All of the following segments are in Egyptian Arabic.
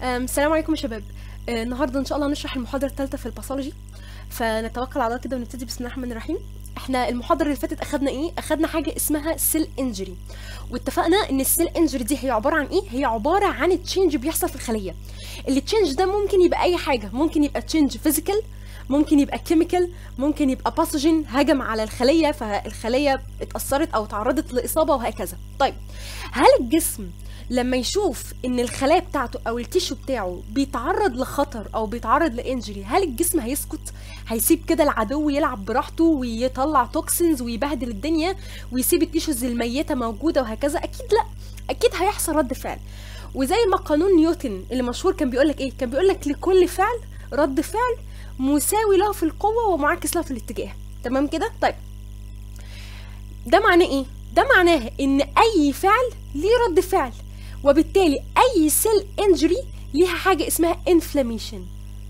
أم، السلام عليكم يا شباب آه، النهارده ان شاء الله هنشرح المحاضره الثالثه في الباثولوجي فنتوكل على الله كده ونبتدي بسم الله الرحمن الرحيم احنا المحاضره اللي فاتت اخدنا ايه اخدنا حاجه اسمها سيل انجري واتفقنا ان السيل انجري دي هي عباره عن ايه هي عباره عن تشينج بيحصل في الخليه التشينج ده ممكن يبقى اي حاجه ممكن يبقى تشينج فيزيكال ممكن يبقى كيميكال ممكن يبقى باثوجين هجم على الخليه فالخليه اتاثرت او تعرضت لاصابه وهكذا طيب هل الجسم لما يشوف ان الخلايا بتاعته او التيشو بتاعه بيتعرض لخطر او بيتعرض لانجري هل الجسم هيسكت هيسيب كده العدو يلعب براحته ويطلع توكسينز ويبهدل الدنيا ويسيب التيشوز الميته موجوده وهكذا اكيد لا اكيد هيحصل رد فعل وزي ما قانون نيوتن اللي مشهور كان بيقولك ايه كان بيقولك لكل فعل رد فعل مساوي له في القوه ومعاكس له في الاتجاه تمام كده طيب ده معناه ايه ده معناه ان اي فعل ليه رد فعل وبالتالي اي سيل انجري ليها حاجه اسمها انفلاميشن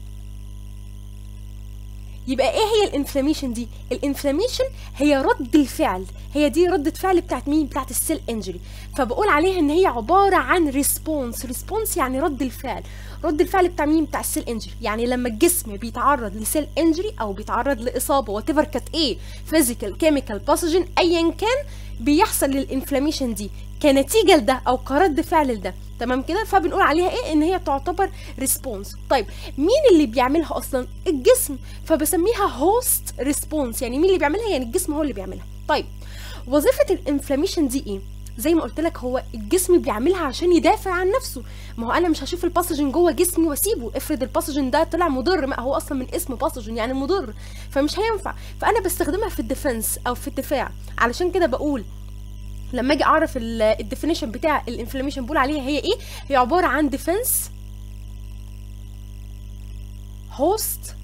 يبقى ايه هي الانفلاميشن دي الانفلاميشن هي رد الفعل هي دي ردة فعل بتاعت مين بتاعت السيل انجري فبقول عليها ان هي عبارة عن ريسبونس ريسبونس يعني رد الفعل رد الفعل بتاع مين بتاع السيل انجري يعني لما الجسم بيتعرض لسيل انجري او بيتعرض لاصابة وات ايفر كانت ايه فيزيكال كيميكال باثوجين ايا كان بيحصل للانفلاميشن دي كنتيجة لده او كرد فعل لده تمام كده فبنقول عليها ايه ان هي تعتبر ريسبونس طيب مين اللي بيعملها اصلا الجسم فبسميها هوست ريسبونس يعني مين اللي بيعملها يعني الجسم هو اللي بيعملها طيب وظيفه الانفلاميشن دي ايه زي ما قلت لك هو الجسم بيعملها عشان يدافع عن نفسه ما هو انا مش هشوف الباسجين جوه جسمي واسيبه افرض الباسجين ده طلع مضر ما هو اصلا من اسمه باسجين يعني مضر فمش هينفع فانا بستخدمها في الديفنس او في الدفاع علشان كده بقول لما اجي اعرف الديفينيشن بتاع الانفلاميشن بقول عليها هي ايه هي عباره عن ديفنس هوست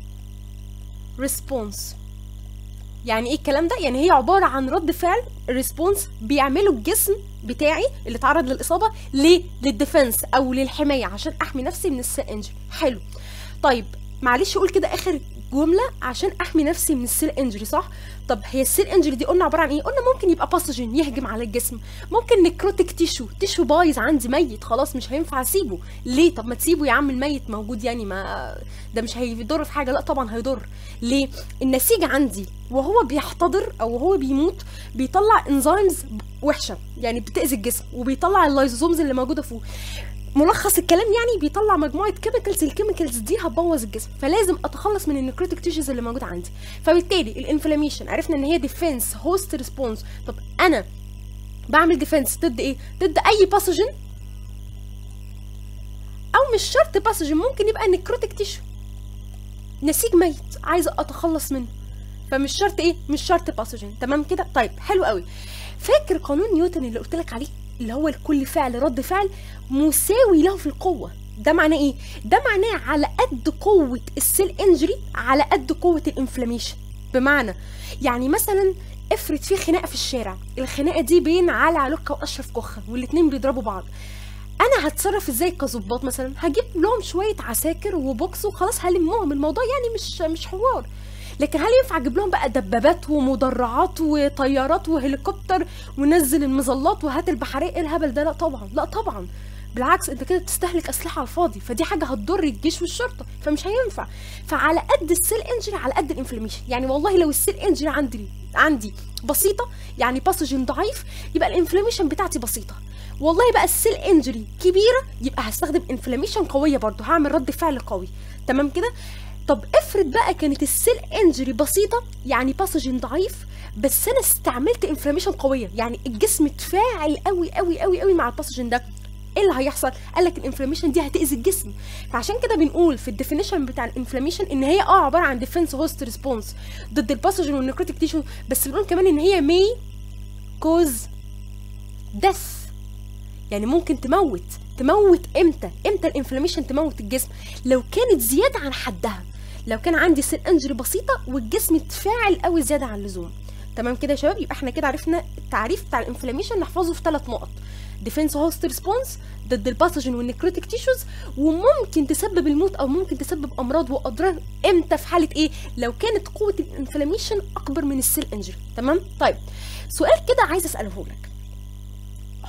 ريسبونس يعني ايه الكلام ده يعني هي عباره عن رد فعل ريسبونس بيعمله الجسم بتاعي اللي اتعرض للاصابه ليه للديفنس او للحمايه عشان احمي نفسي من السيل انجري حلو طيب معلش اقول كده اخر جمله عشان احمي نفسي من السيل انجري صح طب هي السيل انجري دي قلنا عباره عن ايه قلنا ممكن يبقى باثوجين يهجم على الجسم ممكن نكروتيك تيشو تيشو بايظ عندي ميت خلاص مش هينفع اسيبه ليه طب ما تسيبه يا عم الميت موجود يعني ما ده مش هيضر في حاجه لا طبعا هيضر ليه النسيج عندي وهو بيحتضر او وهو بيموت بيطلع انزيمز وحشه يعني بتاذي الجسم وبيطلع اللايزوزومز اللي موجوده فوق ملخص الكلام يعني بيطلع مجموعه كيميكالز الكيميكالز دي هتبوظ الجسم فلازم اتخلص من النكروتيك تيشوز اللي موجوده عندي فبالتالي الانفلاميشن عرفنا ان هي ديفنس هوست ريسبونس طب انا بعمل ديفنس ضد ايه ضد اي باثوجين او مش شرط باثوجين ممكن يبقى نكروتيك تيشو نسيج ميت عايزه اتخلص منه فمش شرط ايه مش شرط باثوجين تمام كده طيب حلو قوي فاكر قانون نيوتن اللي قلت لك عليه اللي هو لكل فعل رد فعل مساوي له في القوة ده معناه ايه؟ ده معناه على قد قوة السيل انجري على قد قوة الانفلاميشن بمعنى يعني مثلا افرض في خناقة في الشارع الخناقة دي بين علي علوكة واشرف كخة والاتنين بيضربوا بعض انا هتصرف ازاي كظباط مثلا هجيب لهم شويه عساكر وبوكس وخلاص هلمهم الموضوع يعني مش مش حوار لكن هل ينفع اجيب لهم بقى دبابات ومدرعات وطيارات وهليكوبتر ونزل المظلات وهات البحريه ايه الهبل ده لا طبعا لا طبعا بالعكس انت كده بتستهلك اسلحه على الفاضي فدي حاجه هتضر الجيش والشرطه فمش هينفع فعلى قد السيل انجري على قد الانفلاميشن يعني والله لو السيل انجري عندي عندي بسيطه يعني باثوجين ضعيف يبقى الانفلاميشن بتاعتي بسيطه والله بقى السيل انجري كبيره يبقى هستخدم انفلاميشن قويه برضو هعمل رد فعل قوي تمام كده طب افرض بقى كانت السيل انجري بسيطه يعني باثوجين ضعيف بس انا استعملت انفلاميشن قويه يعني الجسم اتفاعل قوي قوي قوي قوي مع الباثوجين ده ايه اللي هيحصل قال لك الانفلاميشن دي هتاذي الجسم فعشان كده بنقول في الديفينيشن بتاع الانفلاميشن ان هي اه عباره عن ديفنس هوست ريسبونس ضد الباثوجين والنيكروتيك تيشو بس بنقول كمان ان هي مي كوز ديث يعني ممكن تموت تموت امتى امتى الانفلاميشن تموت الجسم لو كانت زياده عن حدها لو كان عندي سيل انجري بسيطه والجسم اتفاعل قوي زياده عن اللزوم تمام كده يا شباب يبقى احنا كده عرفنا التعريف بتاع الانفلاميشن نحفظه في ثلاث نقط ديفنس هوست ريسبونس ضد الباثوجين والنيكروتيك تيشوز وممكن تسبب الموت او ممكن تسبب امراض واضرار امتى في حاله ايه لو كانت قوه الانفلاميشن اكبر من السيل انجري تمام طيب سؤال كده عايز اساله لك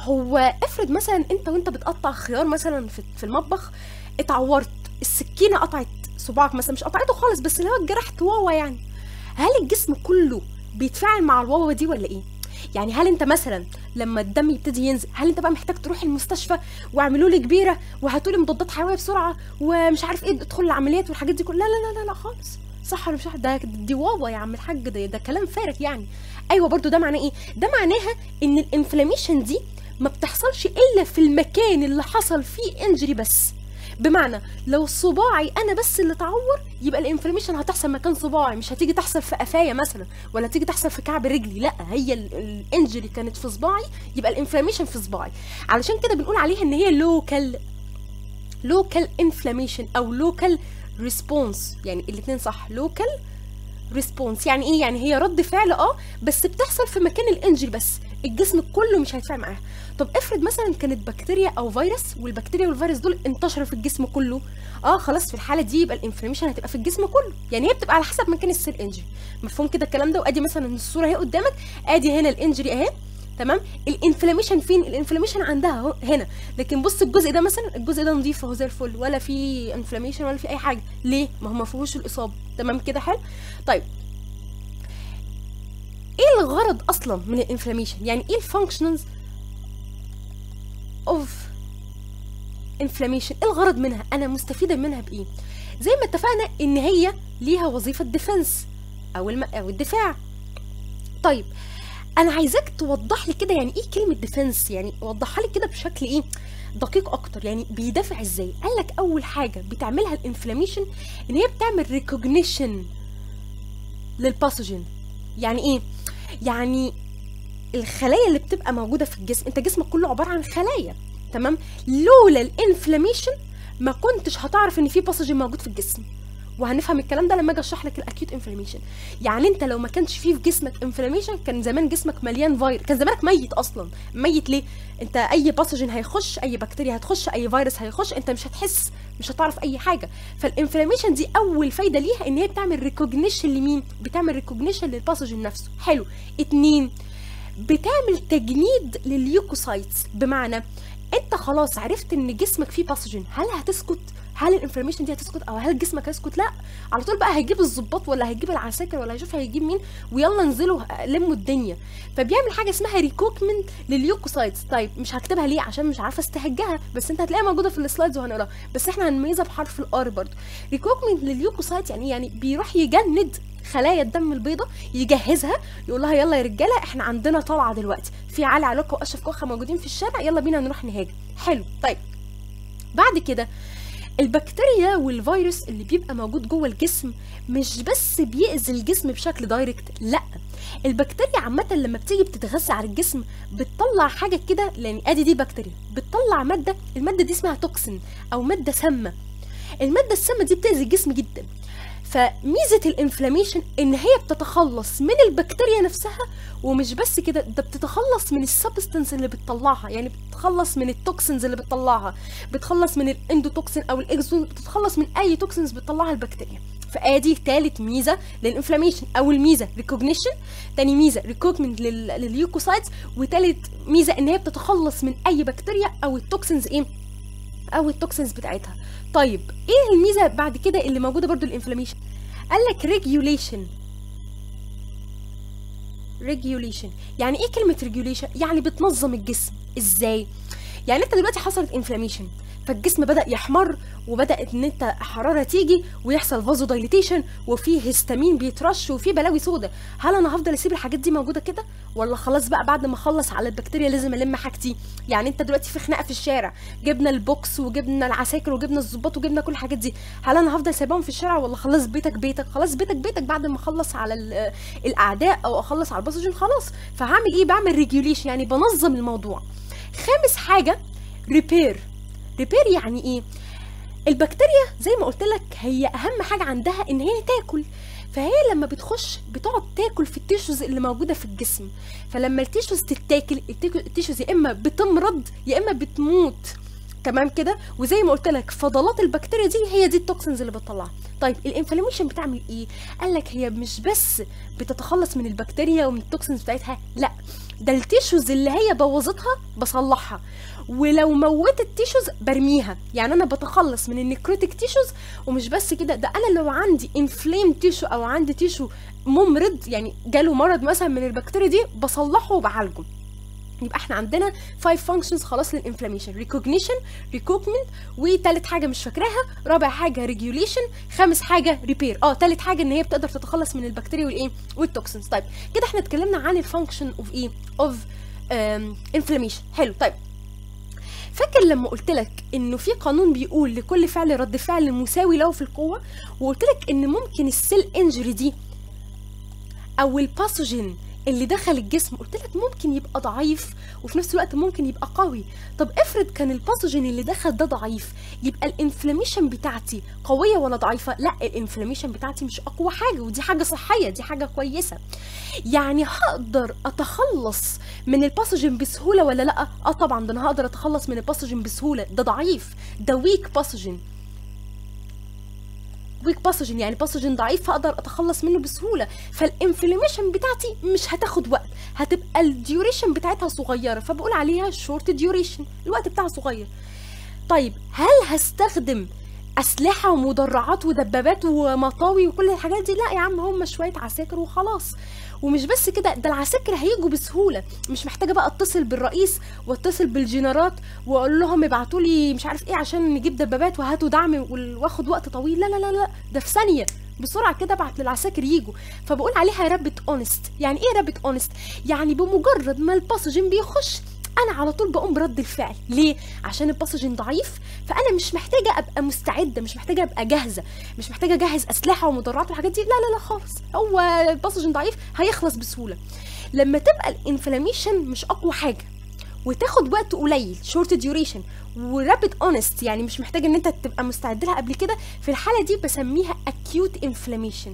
هو افرض مثلا انت وانت بتقطع خيار مثلا في في المطبخ اتعورت السكينه قطعت صباعك مثلا مش قطعته خالص بس اللي هو جرحت واوا يعني هل الجسم كله بيتفاعل مع الواوا دي ولا ايه يعني هل انت مثلا لما الدم يبتدي ينزل هل انت بقى محتاج تروح المستشفى واعملوا لي كبيره وهاتوا لي مضادات حيويه بسرعه ومش عارف ايه ادخل العمليات والحاجات دي كلها لا لا لا لا, لا خالص صح ولا مش صح ده دي واوا يا عم الحاج ده, ده كلام فارغ يعني ايوه برضو ده معناه ايه ده معناها ان الانفلاميشن دي ما بتحصلش الا في المكان اللي حصل فيه انجري بس بمعنى لو صباعي انا بس اللي اتعور يبقى الانفلاميشن هتحصل مكان صباعي مش هتيجي تحصل في قفايا مثلا ولا تيجي تحصل في كعب رجلي لا هي الانجري كانت في صباعي يبقى الانفلاميشن في صباعي علشان كده بنقول عليها ان هي لوكال لوكال انفلاميشن او لوكال ريسبونس يعني الاثنين صح لوكال ريسبونس يعني ايه يعني هي رد فعل اه بس بتحصل في مكان الانجري بس الجسم كله مش هيتفاعل معاها طب افرض مثلا كانت بكتيريا او فيروس والبكتيريا والفيروس دول انتشروا في الجسم كله اه خلاص في الحاله دي يبقى الانفلاميشن هتبقى في الجسم كله يعني هي بتبقى على حسب مكان السيل انجري مفهوم كده الكلام ده وادي مثلا الصوره اهي قدامك ادي هنا الانجري اهي تمام الانفلاميشن فين الانفلاميشن عندها اهو هنا لكن بص الجزء ده مثلا الجزء ده نظيف اهو زي الفل ولا في انفلاميشن ولا في اي حاجه ليه ما هو ما فيهوش الاصابه تمام كده حلو طيب ايه الغرض اصلا من الانفلاميشن يعني ايه الفانكشنز اوف انفلاميشن ايه الغرض منها انا مستفيده منها بايه زي ما اتفقنا ان هي ليها وظيفه ديفنس او الم... او الدفاع طيب انا عايزاك توضح لي كده يعني ايه كلمه ديفنس يعني وضحها لي كده بشكل ايه دقيق اكتر يعني بيدافع ازاي قال لك اول حاجه بتعملها الانفلاميشن ان هي بتعمل ريكوجنيشن للباثوجين يعني ايه يعني الخلايا اللي بتبقى موجوده في الجسم انت جسمك كله عباره عن خلايا تمام لولا الانفلاميشن ما كنتش هتعرف ان في باثوجين موجود في الجسم وهنفهم الكلام ده لما اجي اشرح لك الاكيوت انفلاميشن يعني انت لو ما كانش فيه في جسمك انفلاميشن كان زمان جسمك مليان فيروس كان زمانك ميت اصلا ميت ليه انت اي باثوجين هيخش اي بكتيريا هتخش اي فيروس هيخش انت مش هتحس مش هتعرف اي حاجه فالانفلاميشن دي اول فايده ليها ان هي بتعمل ريكوجنيشن لمين بتعمل ريكوجنيشن للباثوجين نفسه حلو اتنين بتعمل تجنيد لليوكوسايتس بمعنى انت خلاص عرفت ان جسمك فيه باثوجين هل هتسكت هل الانفلاميشن دي هتسكت او هل جسمك هيسكت لا على طول بقى هيجيب الظباط ولا هيجيب العساكر ولا هيشوف هيجيب مين ويلا انزلوا لموا الدنيا فبيعمل حاجه اسمها ريكوكمنت لليوكوسايتس طيب مش هكتبها ليه عشان مش عارفه استهجها بس انت هتلاقيها موجوده في السلايدز وهنقراها بس احنا هنميزها بحرف الار برضه ريكوكمنت لليوكوسايت يعني يعني بيروح يجند خلايا الدم البيضاء يجهزها يقول لها يلا يا رجاله احنا عندنا طلعه دلوقتي في علي علوكه واشرف كوخه موجودين في الشارع يلا بينا نروح نهاجم حلو طيب بعد كده البكتيريا والفيروس اللي بيبقى موجود جوه الجسم مش بس بيأذي الجسم بشكل دايركت لا البكتيريا عامة لما بتيجي بتتغذى على الجسم بتطلع حاجة كده لأن ادي دي بكتيريا بتطلع مادة المادة دي اسمها توكسين أو مادة سامة المادة السامة دي بتأذي الجسم جدا فميزة الانفلاميشن ان هي بتتخلص من البكتيريا نفسها ومش بس كده ده بتتخلص من السبستنس اللي بتطلعها يعني بتتخلص من التوكسينز اللي بتطلعها بتخلص من الاندوتوكسين او الاكزون بتتخلص من اي توكسينز بتطلعها البكتيريا فادي تالت ميزه للانفلاميشن اول ميزه ريكوجنيشن تاني ميزه ريكروتمنت للليوكوسايتس وتالت ميزه ان هي بتتخلص من اي بكتيريا او التوكسينز ايه او التوكسينز بتاعتها طيب ايه الميزه بعد كده اللي موجوده برضو الانفلاميشن قال لك ريجوليشن ريجوليشن يعني ايه كلمه ريجوليشن يعني بتنظم الجسم ازاي يعني انت دلوقتي حصلت انفلاميشن فالجسم بدا يحمر وبدات ان انت حراره تيجي ويحصل فازو دايليتيشن وفي هيستامين بيترش وفي بلاوي سودا هل انا هفضل اسيب الحاجات دي موجوده كده ولا خلاص بقى بعد ما اخلص على البكتيريا لازم الم حاجتي يعني انت دلوقتي في خناقه في الشارع جبنا البوكس وجبنا العساكر وجبنا الظباط وجبنا كل الحاجات دي هل انا هفضل سايباهم في الشارع ولا خلاص بيتك بيتك خلاص بيتك بيتك بعد ما اخلص على ال- الاعداء او اخلص على الباسوجين خلاص فهعمل ايه بعمل ريجوليشن يعني بنظم الموضوع خامس حاجه ريبير ريبير يعني ايه البكتيريا زي ما قلت لك هي اهم حاجه عندها ان هي تاكل فهي لما بتخش بتقعد تاكل في التيشوز اللي موجوده في الجسم فلما التيشوز تتاكل التيك- التيشوز يا اما بتمرض يا اما بتموت تمام كده وزي ما قلت لك فضلات البكتيريا دي هي دي التوكسينز اللي بتطلعها طيب الانفلاميشن بتعمل ايه قال لك هي مش بس بتتخلص من البكتيريا ومن التوكسينز بتاعتها لا ده التيشوز اللي هي بوظتها بصلحها ولو موتت تيشوز برميها يعني انا بتخلص من النكروتيك تيشوز ومش بس كده ده انا لو عندي انفليم تيشو او عندي تيشو ممرض يعني جاله مرض مثلا من البكتيريا دي بصلحه وبعالجه يبقى احنا عندنا 5 فانكشنز خلاص للانفلاميشن ريكوجنيشن ريكوبمنت وتالت حاجه مش فاكراها رابع حاجه ريجوليشن خامس حاجه ريبير اه تالت حاجه ان هي بتقدر تتخلص من البكتيريا والايه والتوكسينز طيب كده احنا اتكلمنا عن الفانكشن اوف ايه اوف انفلاميشن حلو طيب فاكر لما قلت لك انه في قانون بيقول لكل فعل رد فعل مساوي له في القوه وقلت لك ان ممكن السيل انجري دي او الباثوجين اللي دخل الجسم قلت لك ممكن يبقى ضعيف وفي نفس الوقت ممكن يبقى قوي طب افرض كان الباثوجين اللي دخل ده ضعيف يبقى الانفلاميشن بتاعتي قويه ولا ضعيفه لا الانفلاميشن بتاعتي مش اقوى حاجه ودي حاجه صحيه دي حاجه كويسه يعني هقدر اتخلص من الباثوجين بسهوله ولا لا اه طبعا ده انا هقدر اتخلص من الباثوجين بسهوله ده ضعيف ده ويك باثوجين ويك باثوجين يعني باثوجين ضعيف فاقدر اتخلص منه بسهوله فالانفلاميشن بتاعتي مش هتاخد وقت هتبقى الديوريشن بتاعتها صغيره فبقول عليها شورت ديوريشن الوقت بتاعها صغير طيب هل هستخدم اسلحه ومدرعات ودبابات ومطاوي وكل الحاجات دي لا يا عم هم شويه عساكر وخلاص ومش بس كده ده العساكر هيجوا بسهوله مش محتاجه بقى اتصل بالرئيس واتصل بالجنرات واقول لهم ابعتوا لي مش عارف ايه عشان نجيب دبابات وهاتوا دعم واخد وقت طويل لا لا لا لا ده في ثانيه بسرعه كده ابعت للعساكر يجوا فبقول عليها رابت اونست يعني ايه رابت اونست يعني بمجرد ما الباسجين بيخش انا على طول بقوم برد الفعل ليه عشان الباسجين ضعيف فانا مش محتاجه ابقى مستعده مش محتاجه ابقى جاهزه مش محتاجه اجهز اسلحه ومدرعات والحاجات دي لا لا لا خالص هو الباسجين ضعيف هيخلص بسهوله لما تبقى الانفلاميشن مش اقوى حاجه وتاخد وقت قليل شورت ديوريشن ورابid اونست يعني مش محتاج ان انت تبقى مستعد لها قبل كده في الحاله دي بسميها acute inflammation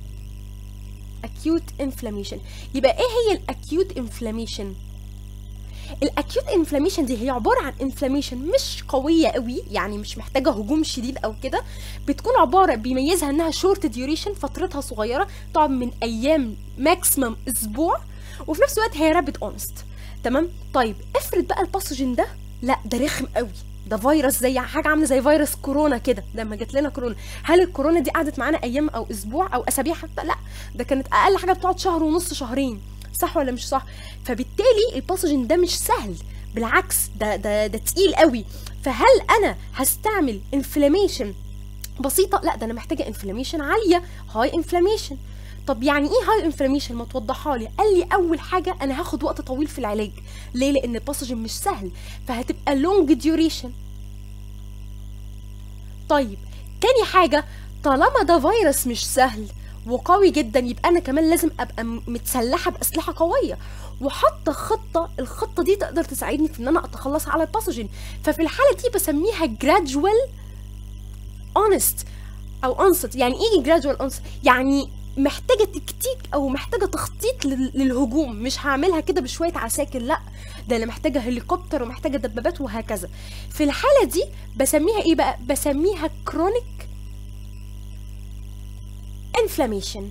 acute inflammation يبقى ايه هي الاكيوت inflammation الاكيوت انفلاميشن دي هي عباره عن انفلاميشن مش قويه قوي يعني مش محتاجه هجوم شديد او كده بتكون عباره بيميزها انها شورت ديوريشن فترتها صغيره تقعد من ايام ماكسيمم اسبوع وفي نفس الوقت هي رابid اونست تمام طيب افرض بقى الباثوجين ده لا ده رخم قوي ده فيروس زي حاجه عامله زي فيروس كورونا كده لما جت لنا كورونا هل الكورونا دي قعدت معانا ايام او اسبوع او اسابيع حتى لا ده كانت اقل حاجه بتقعد شهر ونص شهرين صح ولا مش صح فبالتالي الباثوجين ده مش سهل بالعكس ده ده ده تقيل قوي فهل انا هستعمل انفلاميشن بسيطه لا ده انا محتاجه انفلاميشن عاليه هاي انفلاميشن طب يعني ايه هاي انفلاميشن ما توضحها لي قال لي اول حاجه انا هاخد وقت طويل في العلاج ليه لان الباثوجين مش سهل فهتبقى لونج ديوريشن طيب تاني حاجه طالما ده فيروس مش سهل وقوي جدا يبقى انا كمان لازم ابقى متسلحه باسلحه قويه وحاطه خطه الخطه دي تقدر تساعدني في ان انا اتخلص على الباثوجين ففي الحاله دي بسميها جرادجوال اونست او انست يعني ايه جرادجوال انست يعني محتاجه تكتيك او محتاجه تخطيط للهجوم مش هعملها كده بشويه عساكر لا ده انا محتاجه هليكوبتر ومحتاجه دبابات وهكذا في الحاله دي بسميها ايه بقى بسميها كرونيك انفلاميشن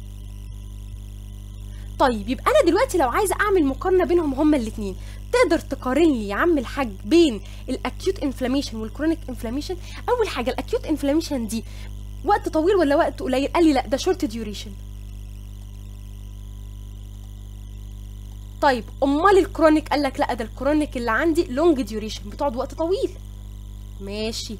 طيب يبقى انا دلوقتي لو عايزه اعمل مقارنه بينهم هما الاثنين تقدر تقارن لي يا عم الحاج بين الاكيوت انفلاميشن والكرونيك انفلاميشن اول حاجه الاكيوت انفلاميشن دي وقت طويل ولا وقت قليل قال لي لا ده شورت ديوريشن طيب امال الكرونيك قال لك لا ده الكرونيك اللي عندي لونج ديوريشن بتقعد وقت طويل ماشي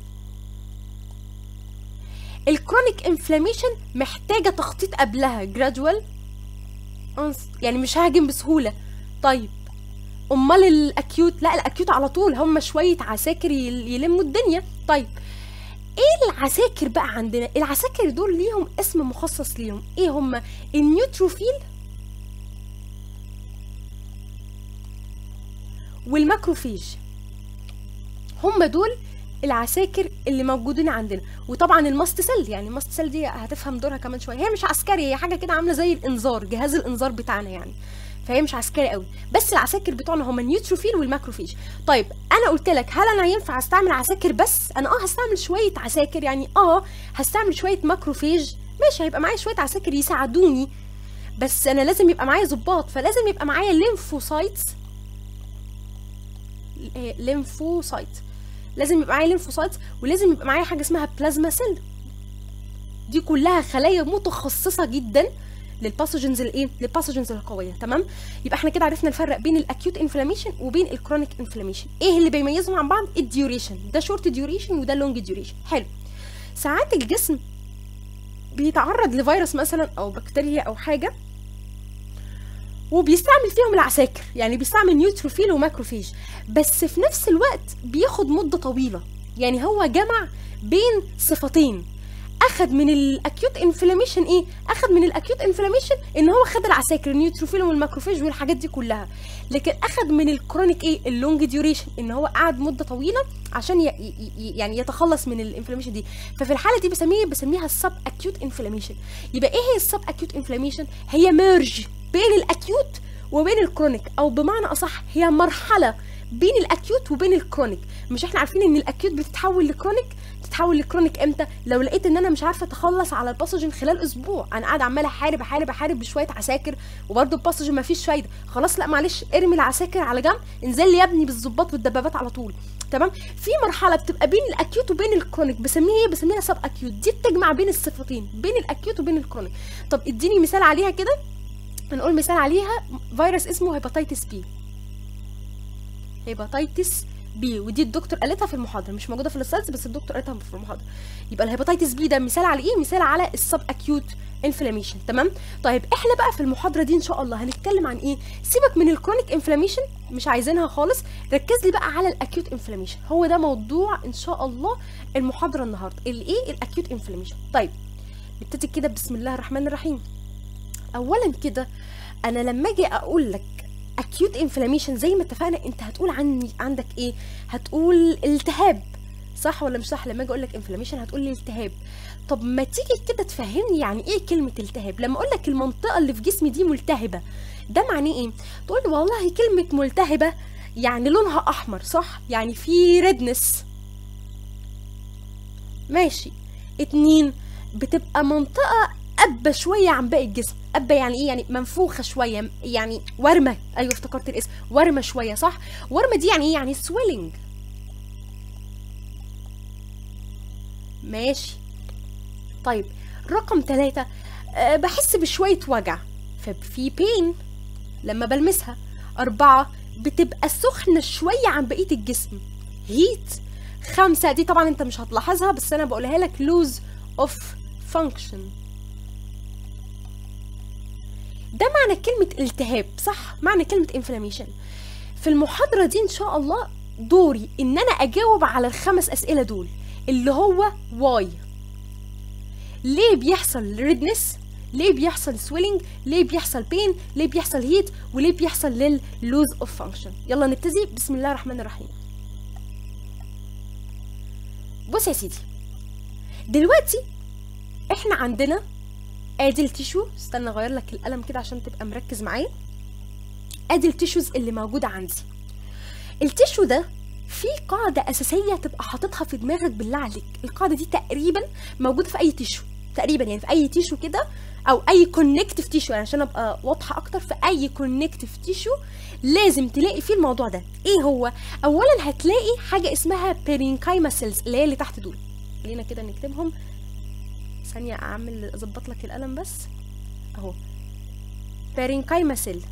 الكرونيك انفلاميشن محتاجه تخطيط قبلها جرادوال يعني مش ههجم بسهوله طيب امال الاكيوت لا الاكيوت على طول هم شويه عساكر يلموا الدنيا طيب ايه العساكر بقى عندنا العساكر دول ليهم اسم مخصص ليهم ايه هم النيوتروفيل والماكروفيج هم دول العساكر اللي موجودين عندنا وطبعا الماست سيل يعني الماست سيل دي هتفهم دورها كمان شويه هي مش عسكري هي حاجه كده عامله زي الانذار جهاز الانذار بتاعنا يعني فهي مش عسكري قوي بس العساكر بتوعنا هم النيوتروفيل والماكروفيج طيب انا قلت لك هل انا ينفع استعمل عساكر بس انا اه هستعمل شويه عساكر يعني اه هستعمل شويه ماكروفيج ماشي هيبقى معايا شويه عساكر يساعدوني بس انا لازم يبقى معايا ضباط فلازم يبقى معايا ليمفوسايتس ليمفوسايت لازم يبقى معايا ليمفوسايتس ولازم يبقى معايا حاجه اسمها بلازما سيل دي كلها خلايا متخصصه جدا للباثوجنز الايه للباثوجنز القويه تمام يبقى احنا كده عرفنا نفرق بين الاكيوت انفلاميشن وبين الكرونيك انفلاميشن ايه اللي بيميزهم عن بعض الديوريشن ده شورت ديوريشن وده لونج ديوريشن حلو ساعات الجسم بيتعرض لفيروس مثلا او بكتيريا او حاجه وبيستعمل فيهم العساكر يعني بيستعمل نيوتروفيل وماكروفيج بس في نفس الوقت بياخد مده طويله يعني هو جمع بين صفتين اخد من الاكيوت انفلاميشن ايه اخد من الاكيوت انفلاميشن ان هو خد العساكر النيوتروفيل والماكروفيج والحاجات دي كلها لكن اخد من الكرونيك ايه اللونج ديوريشن ان هو قعد مده طويله عشان ي... ي... يعني يتخلص من الانفلاميشن دي ففي الحاله دي بسميه بسميها السب اكيوت انفلاميشن يبقى ايه هي السب اكيوت انفلاميشن هي ميرج بين الاكيوت وبين الكرونيك او بمعنى اصح هي مرحله بين الاكيوت وبين الكرونيك مش احنا عارفين ان الاكيوت بتتحول لكرونيك تتحول لكرونيك امتى لو لقيت ان انا مش عارفه اتخلص على الباسوجين خلال اسبوع انا قاعده عماله احارب احارب احارب بشويه عساكر وبرده الباسوجين مفيش فايده خلاص لا معلش ارمي العساكر على جنب انزل لي يا ابني بالظباط والدبابات على طول تمام في مرحله بتبقى بين الاكيوت وبين الكرونيك بسميها ايه بسميها سب اكيوت دي بتجمع بين الصفتين بين الاكيوت وبين الكرونيك طب اديني مثال عليها كده هنقول مثال عليها فيروس اسمه هيباتيتس بي هيباتيتس بي ودي الدكتور قالتها في المحاضره مش موجوده في السلايدز بس الدكتور قالتها في المحاضره يبقى الهيباتيتس بي ده مثال على ايه مثال على السب اكيوت انفلاميشن تمام طيب احنا بقى في المحاضره دي ان شاء الله هنتكلم عن ايه سيبك من الكرونيك انفلاميشن مش عايزينها خالص ركز لي بقى على الاكيوت انفلاميشن هو ده موضوع ان شاء الله المحاضره النهارده الايه الاكيوت انفلاميشن طيب نبتدي كده بسم الله الرحمن الرحيم اولا كده انا لما اجي اقول لك acute inflammation زي ما اتفقنا انت هتقول عني عندك ايه هتقول التهاب صح ولا مش صح لما اجي اقول لك انفلاميشن هتقول لي التهاب طب ما تيجي كده تفهمني يعني ايه كلمه التهاب لما اقول لك المنطقه اللي في جسمي دي ملتهبه ده معناه ايه تقول لي والله كلمه ملتهبه يعني لونها احمر صح يعني في ريدنس ماشي اتنين بتبقى منطقه أبة شوية عن باقي الجسم أبة يعني إيه يعني منفوخة شوية يعني ورمة أيوة افتكرت الاسم ورمة شوية صح ورمة دي يعني إيه يعني سويلنج ماشي طيب رقم ثلاثة أه بحس بشوية وجع ففي بين لما بلمسها أربعة بتبقى سخنة شوية عن بقية الجسم هيت خمسة دي طبعا انت مش هتلاحظها بس انا بقولها لك lose of function ده معنى كلمة التهاب صح معنى كلمة inflammation في المحاضرة دي إن شاء الله دوري إن أنا أجاوب على الخمس أسئلة دول اللي هو واي ليه بيحصل ريدنس ليه بيحصل سويلنج ليه بيحصل بين ليه بيحصل هيت وليه بيحصل لللوز اوف فانكشن يلا نبتدي بسم الله الرحمن الرحيم بص يا سيدي دلوقتي احنا عندنا ادي التيشو استنى اغير لك القلم كده عشان تبقى مركز معايا ادي التيشوز اللي موجوده عندي التيشو ده في قاعدة أساسية تبقى حاططها في دماغك بالله عليك القاعدة دي تقريبا موجودة في أي تيشو تقريبا يعني في أي تيشو كده أو أي كونكتيف تيشو يعني عشان أبقى واضحة أكتر في أي كونكتيف تيشو لازم تلاقي فيه الموضوع ده إيه هو؟ أولا هتلاقي حاجة اسمها بيرينكايما سيلز اللي هي اللي تحت دول خلينا كده نكتبهم ثانية أعمل أظبط لك القلم بس أهو بارينكايما سيل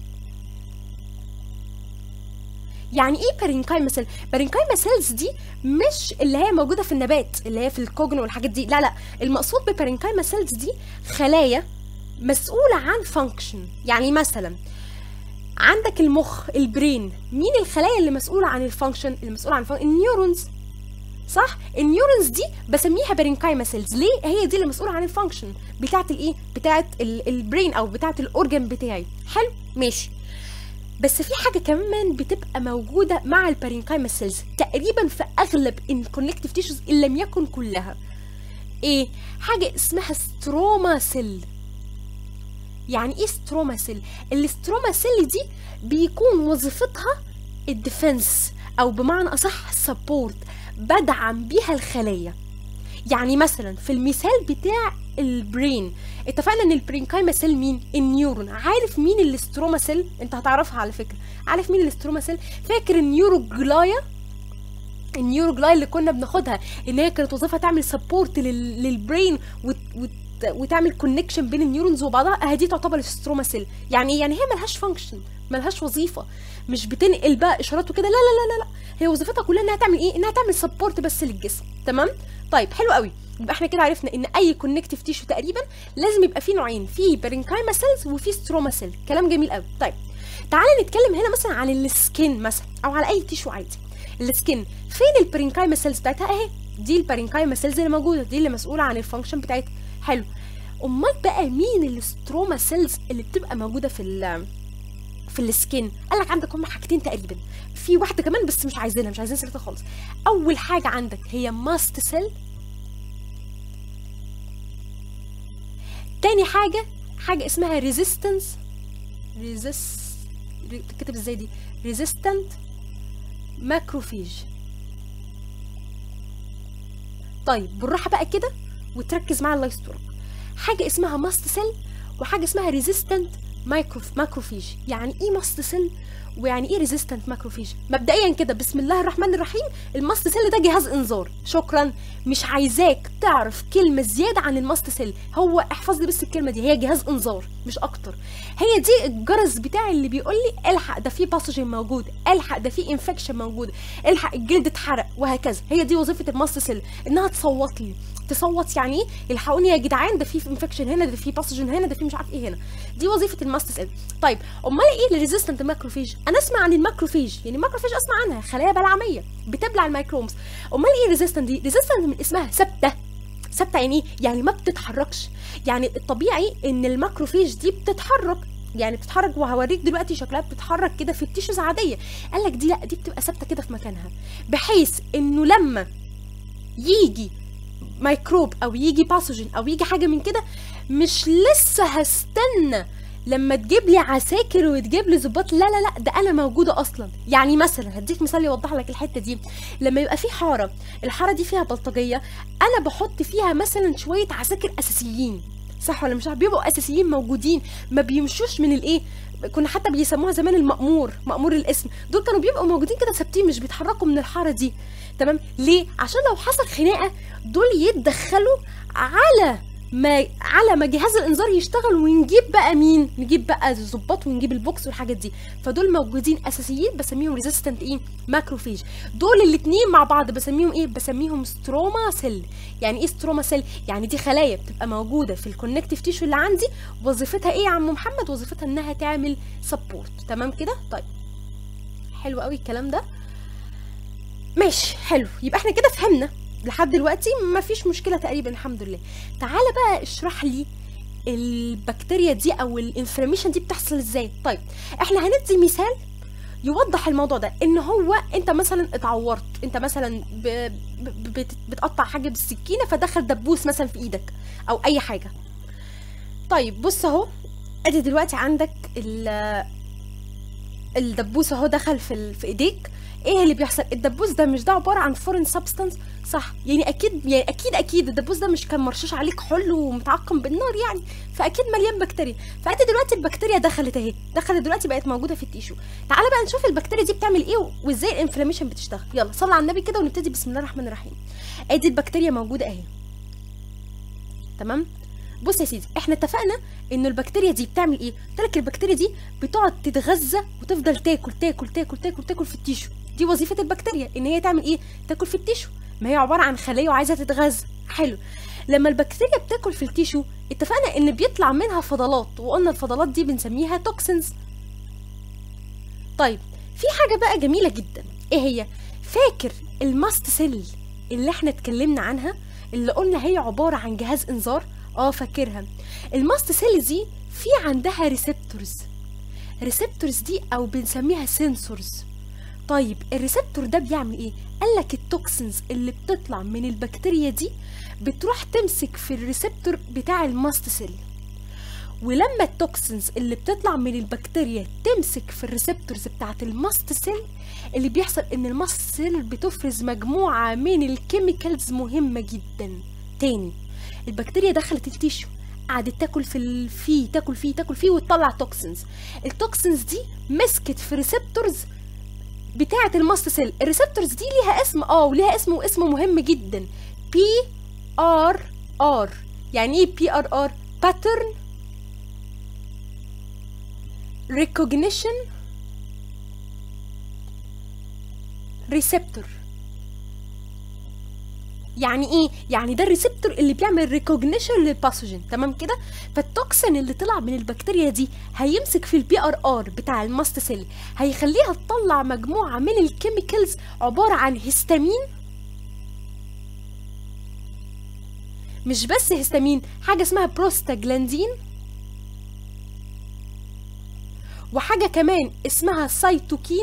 يعني ايه بارينكايما سيل بارينكايما سيلز دي مش اللي هي موجوده في النبات اللي هي في الكوجن والحاجات دي لا لا المقصود ببارينكايما سيلز دي خلايا مسؤوله عن فانكشن يعني مثلا عندك المخ البرين مين الخلايا اللي مسؤوله عن الفانكشن اللي مسؤوله عن الفانكشن النيورونز صح النيورونز دي بسميها بارينكايما سيلز ليه هي دي اللي مسؤوله عن الفانكشن بتاعه الايه بتاعه البرين او بتاعه الاورجن بتاعي حلو ماشي بس في حاجه كمان بتبقى موجوده مع البارينكايما سيلز تقريبا في اغلب الكونكتيف تيشوز ان لم يكن كلها ايه حاجه اسمها ستروما سيل يعني ايه ستروما سيل الاستروما سيل دي بيكون وظيفتها الديفنس او بمعنى اصح سبورت بدعم بيها الخلايا يعني مثلا في المثال بتاع البرين اتفقنا ان البرينكايما سيل مين النيورون عارف مين الاستروما سيل انت هتعرفها على فكره عارف مين الاستروما سيل فاكر النيوروجلايا النيوروجلاي اللي كنا بناخدها ان هي كانت وظيفتها تعمل سبورت للبرين وت... وت... وتعمل كونكشن بين النيورونز وبعضها دي تعتبر الستروما سيل يعني ايه يعني هي ملهاش فانكشن ملهاش وظيفه مش بتنقل بقى اشارات وكده لا لا لا لا لا هي وظيفتها كلها انها تعمل ايه انها تعمل سبورت بس للجسم تمام طيب حلو قوي يبقى احنا كده عرفنا ان اي كونكتيف تيشو تقريبا لازم يبقى فيه نوعين في برينكايما سيلز وفي ستروما سيل كلام جميل قوي طيب تعالى نتكلم هنا مثلا عن السكين مثلا او على اي تيشو عادي السكين فين البرينكايما سيلز بتاعتها اهي دي البرينكايما سيلز اللي موجوده دي اللي مسؤوله عن الفانكشن بتاعتها حلو امال بقى مين الستروما سيلز اللي بتبقى موجوده في ال في السكين قال لك عندك هم حاجتين تقريبا في واحده كمان بس مش عايزينها مش عايزين سيرتها خالص اول حاجه عندك هي ماست سيل تاني حاجه حاجه اسمها ريزيستنس ريزيست بتتكتب ازاي دي ريزيستنت ماكروفيج طيب بالراحه بقى كده وتركز مع الله يسترك حاجه اسمها ماست سيل وحاجه اسمها ريزيستنت مايكروف ماكروفيج يعني ايه ماست سيل ويعني ايه ريزيستنت ماكروفيج مبدئيا كده بسم الله الرحمن الرحيم الماست سيل ده جهاز انذار شكرا مش عايزاك تعرف كلمه زياده عن الماست سيل هو احفظ لي بس الكلمه دي هي جهاز انذار مش اكتر هي دي الجرس بتاعي اللي بيقول لي الحق ده في باثوجين موجود الحق ده في انفكشن موجود الحق الجلد اتحرق وهكذا هي دي وظيفه الماست سيل انها تصوت لي تصوت يعني ايه الحقوني يا جدعان ده في انفكشن هنا ده في باثوجين هنا ده في مش عارف ايه هنا دي وظيفه الماست سيل طيب امال ايه الريزيستنت ماكروفيج انا اسمع عن الماكروفيج يعني الماكروفيج اسمع عنها خلايا بلعميه بتبلع الميكرومز امال ايه ريزيستنت دي ريزيستنت من اسمها ثابته ثابته يعني ايه يعني ما بتتحركش يعني الطبيعي ان الماكروفيج دي بتتحرك يعني بتتحرك وهوريك دلوقتي شكلها بتتحرك كده في التيشوز عاديه قال لك دي لا دي بتبقى ثابته كده في مكانها بحيث انه لما يجي ميكروب او يجي باثوجين او يجي حاجه من كده مش لسه هستنى لما تجيب لي عساكر وتجيب لي ظباط لا لا لا ده انا موجوده اصلا يعني مثلا هديك مثال يوضح لك الحته دي لما يبقى في حاره الحاره دي فيها بلطجيه انا بحط فيها مثلا شويه عساكر اساسيين صح ولا مش صح بيبقوا اساسيين موجودين ما بيمشوش من الايه كنا حتى بيسموها زمان المأمور مأمور الاسم دول كانوا بيبقوا موجودين كده ثابتين مش بيتحركوا من الحاره دي تمام ليه عشان لو حصل خناقه دول يتدخلوا على ما على ما جهاز الانذار يشتغل ونجيب بقى مين نجيب بقى الظباط ونجيب البوكس والحاجات دي فدول موجودين اساسيين بسميهم ريزيستنت ايه ماكروفيج دول الاثنين مع بعض بسميهم ايه بسميهم ستروما سيل يعني ايه ستروما سيل يعني دي خلايا بتبقى موجوده في الكونكتيف تيشو اللي عندي وظيفتها ايه يا عم محمد وظيفتها انها تعمل سبورت تمام كده طيب حلو قوي الكلام ده ماشي حلو يبقى احنا كده فهمنا لحد دلوقتي مفيش مشكله تقريبا الحمد لله تعالى بقى اشرح لي البكتيريا دي او الانفلاميشن دي بتحصل ازاي طيب احنا هندي مثال يوضح الموضوع ده ان هو انت مثلا اتعورت انت مثلا ب... ب... بت... بتقطع حاجه بالسكينه فدخل دبوس مثلا في ايدك او اي حاجه طيب بص اهو ادي دلوقتي عندك ال... الدبوس اهو دخل في ال... في ايديك ايه اللي بيحصل الدبوس ده مش ده عباره عن فورين سبستانس صح يعني اكيد يعني اكيد اكيد الدبوس ده مش كان مرشوش عليك حل ومتعقم بالنار يعني فاكيد مليان بكتيريا فانت دلوقتي البكتيريا دخلت اهي دخلت دلوقتي بقت موجوده في التيشو تعالى بقى نشوف البكتيريا دي بتعمل ايه وازاي الانفلاميشن بتشتغل يلا صلي على النبي كده ونبتدي بسم الله الرحمن الرحيم ادي البكتيريا موجوده اهي تمام بص يا سيدي احنا اتفقنا ان البكتيريا دي بتعمل ايه قلت لك البكتيريا دي بتقعد تتغذى وتفضل تاكل تاكل تاكل تاكل تاكل في التيشو دي وظيفه البكتيريا ان هي تعمل ايه تاكل في التيشو ما هي عباره عن خليه وعايزه تتغذى حلو لما البكتيريا بتاكل في التيشو اتفقنا ان بيطلع منها فضلات وقلنا الفضلات دي بنسميها توكسينز طيب في حاجه بقى جميله جدا ايه هي فاكر الماست سيل اللي احنا اتكلمنا عنها اللي قلنا هي عباره عن جهاز انذار اه فاكرها الماست سيل دي في عندها ريسبتورز ريسبتورز دي او بنسميها سنسورز طيب الريسبتور ده بيعمل ايه قال لك التوكسينز اللي بتطلع من البكتيريا دي بتروح تمسك في الريسبتور بتاع الماست سيل ولما التوكسينز اللي بتطلع من البكتيريا تمسك في الريسبتورز بتاعت الماست سيل اللي بيحصل ان الماست سيل بتفرز مجموعة من الكيميكالز مهمة جدا تاني البكتيريا دخلت التيشو قعدت تاكل في ال- فيه تاكل فيه تاكل فيه وتطلع توكسينز التوكسينز دي مسكت في ريسبتورز بتاعة الماست سيل الريسبتورز دي ليها اسم اه وليها اسم واسم مهم جدا بي ار ار يعني ايه بي ار ار باترن recognition receptor يعني ايه يعني ده الريسبتور اللي بيعمل ريكوجنيشن للباثوجين تمام كده فالتوكسين اللي طلع من البكتيريا دي هيمسك في البي ار ار بتاع الماست سيل هيخليها تطلع مجموعه من الكيميكالز عباره عن هيستامين مش بس هيستامين حاجه اسمها بروستاجلاندين وحاجه كمان اسمها سايتوكين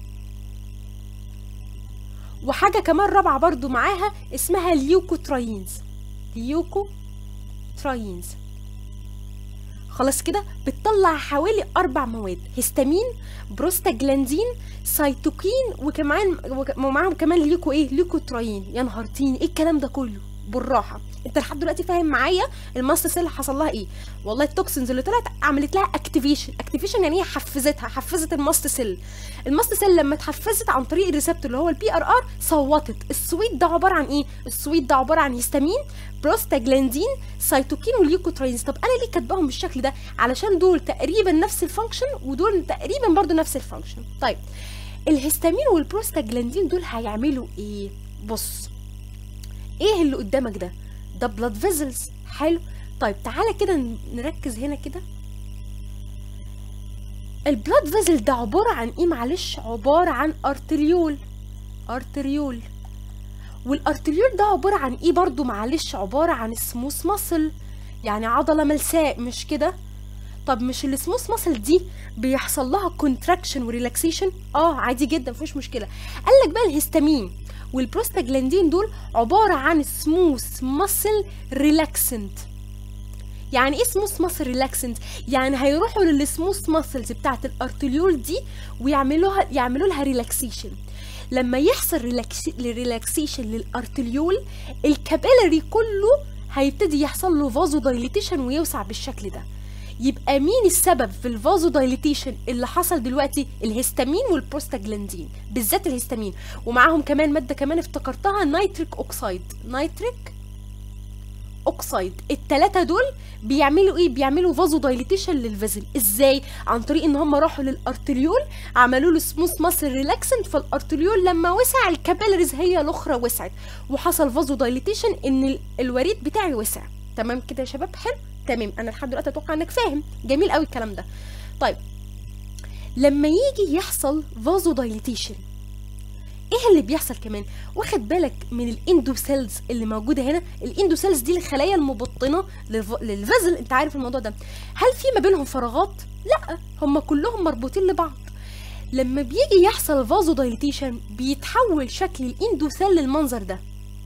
وحاجة كمان رابعة برضو معاها اسمها ليوكوتراينز ليوكوتراينز خلاص كده بتطلع حوالي أربع مواد هيستامين بروستاجلاندين سايتوكين وكمان وك- ومعاهم كمان ليوكو ايه ليوكوتراين يا نهار تين ايه الكلام ده كله بالراحه انت لحد دلوقتي فاهم معايا الماست سيل حصل لها ايه والله التوكسينز اللي طلعت عملت لها اكتيفيشن اكتيفيشن يعني هي حفزتها حفزت الماست سيل الماست سيل لما اتحفزت عن طريق الريسبتور اللي هو البي ار ار صوتت السويت ده عباره عن ايه السويت ده عباره عن هيستامين بروستاجلاندين سايتوكين والليوكوتراينز طب انا ليه كاتباهم بالشكل ده علشان دول تقريبا نفس الفانكشن ودول تقريبا برضو نفس الفانكشن طيب الهستامين والبروستاجلاندين دول هيعملوا ايه بص ايه اللي قدامك ده ده بلاد فيزلز حلو طيب تعالى كده ن- نركز هنا كده البلاد فيزل ده عبارة عن ايه معلش عبارة عن ارتريول ارتريول والارتريول ده عبارة عن ايه برضو معلش عبارة عن سموث ماسل يعني عضلة ملساء مش كده طب مش السموث ماسل دي بيحصل لها كونتراكشن وريلاكسيشن اه عادي جدا مفيش مشكله قال لك بقى الهستامين والبروستاجلاندين دول عباره عن سموث ماسل ريلاكسنت يعني ايه سموث ماسل ريلاكسنت يعني هيروحوا للسموث ماسلز بتاعت الارتريول دي ويعملوها يعملوا لها ريلاكسيشن لما يحصل ريلاكسيشن للارتريول الكابيلاري كله هيبتدي يحصل له فازو دايليتيشن ويوسع بالشكل ده يبقى مين السبب في الفازو دايليتيشن اللي حصل دلوقتي الهستامين والبروستاجلاندين بالذات الهستامين ومعاهم كمان ماده كمان افتكرتها نيتريك اوكسايد نيتريك اوكسايد التلاتة دول بيعملوا ايه بيعملوا فازو دايليتيشن للفيزل ازاي عن طريق ان هم راحوا للارتريول عملوا له سموث ماسل ريلاكسنت فالارتريول لما وسع الكابيلاريز هي الاخرى وسعت وحصل فازو دايليتيشن ان ال- الوريد بتاعي وسع تمام كده يا شباب حلو تمام انا لحد دلوقتي اتوقع انك فاهم جميل قوي الكلام ده طيب لما يجي يحصل فازو دايليتيشن ايه اللي بيحصل كمان واخد بالك من الاندوسيلز اللي موجوده هنا الاندوسيلز دي الخلايا المبطنه للف- للفزل انت عارف الموضوع ده هل في ما بينهم فراغات لا هم كلهم مربوطين لبعض لما بيجي يحصل فازو دايليتيشن بيتحول شكل الاندوسيل للمنظر ده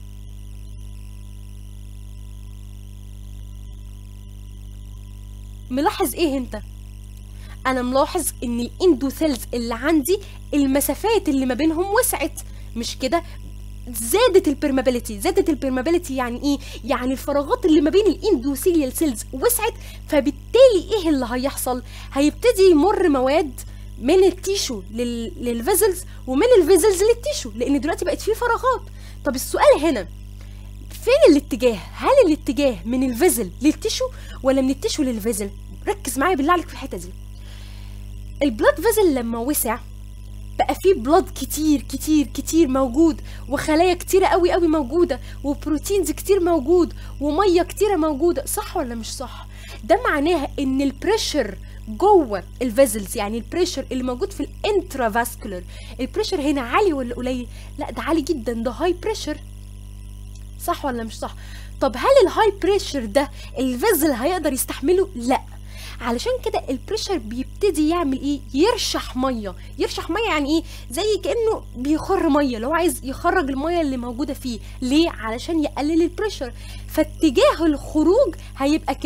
ملاحظ ايه انت انا ملاحظ ان الاندوثيلز اللي عندي المسافات اللي ما بينهم وسعت مش كده زادت البرمابيليتي زادت البرمابيليتي يعني ايه يعني الفراغات اللي ما بين الاندوثيليال سيلز وسعت فبالتالي ايه اللي هيحصل هيبتدي يمر مواد من التيشو لل... للفيزلز ومن الفيزلز للتيشو لان دلوقتي بقت فيه فراغات طب السؤال هنا فين الاتجاه هل الاتجاه من الفيزل للتيشو ولا من التيشو للفيزل ركز معايا بالله عليك في الحته دي البلاد فيزل لما وسع بقى فيه بلاد كتير كتير كتير موجود وخلايا كتيرة قوي قوي موجودة وبروتينز كتير موجود ومية كتيرة موجودة صح ولا مش صح ده معناها ان البريشر جوه الفيزلز يعني البريشر اللي موجود في الانترافاسكولار البريشر هنا عالي ولا قليل لا ده عالي جدا ده هاي بريشر صح ولا مش صح طب هل الهاي بريشر ده الفيزل هيقدر يستحمله لا علشان كده البريشر بيبتدي يعمل ايه يرشح ميه يرشح ميه يعني ايه زي كانه بيخر ميه لو عايز يخرج الميه اللي موجوده فيه ليه علشان يقلل البريشر فاتجاه الخروج هيبقى كده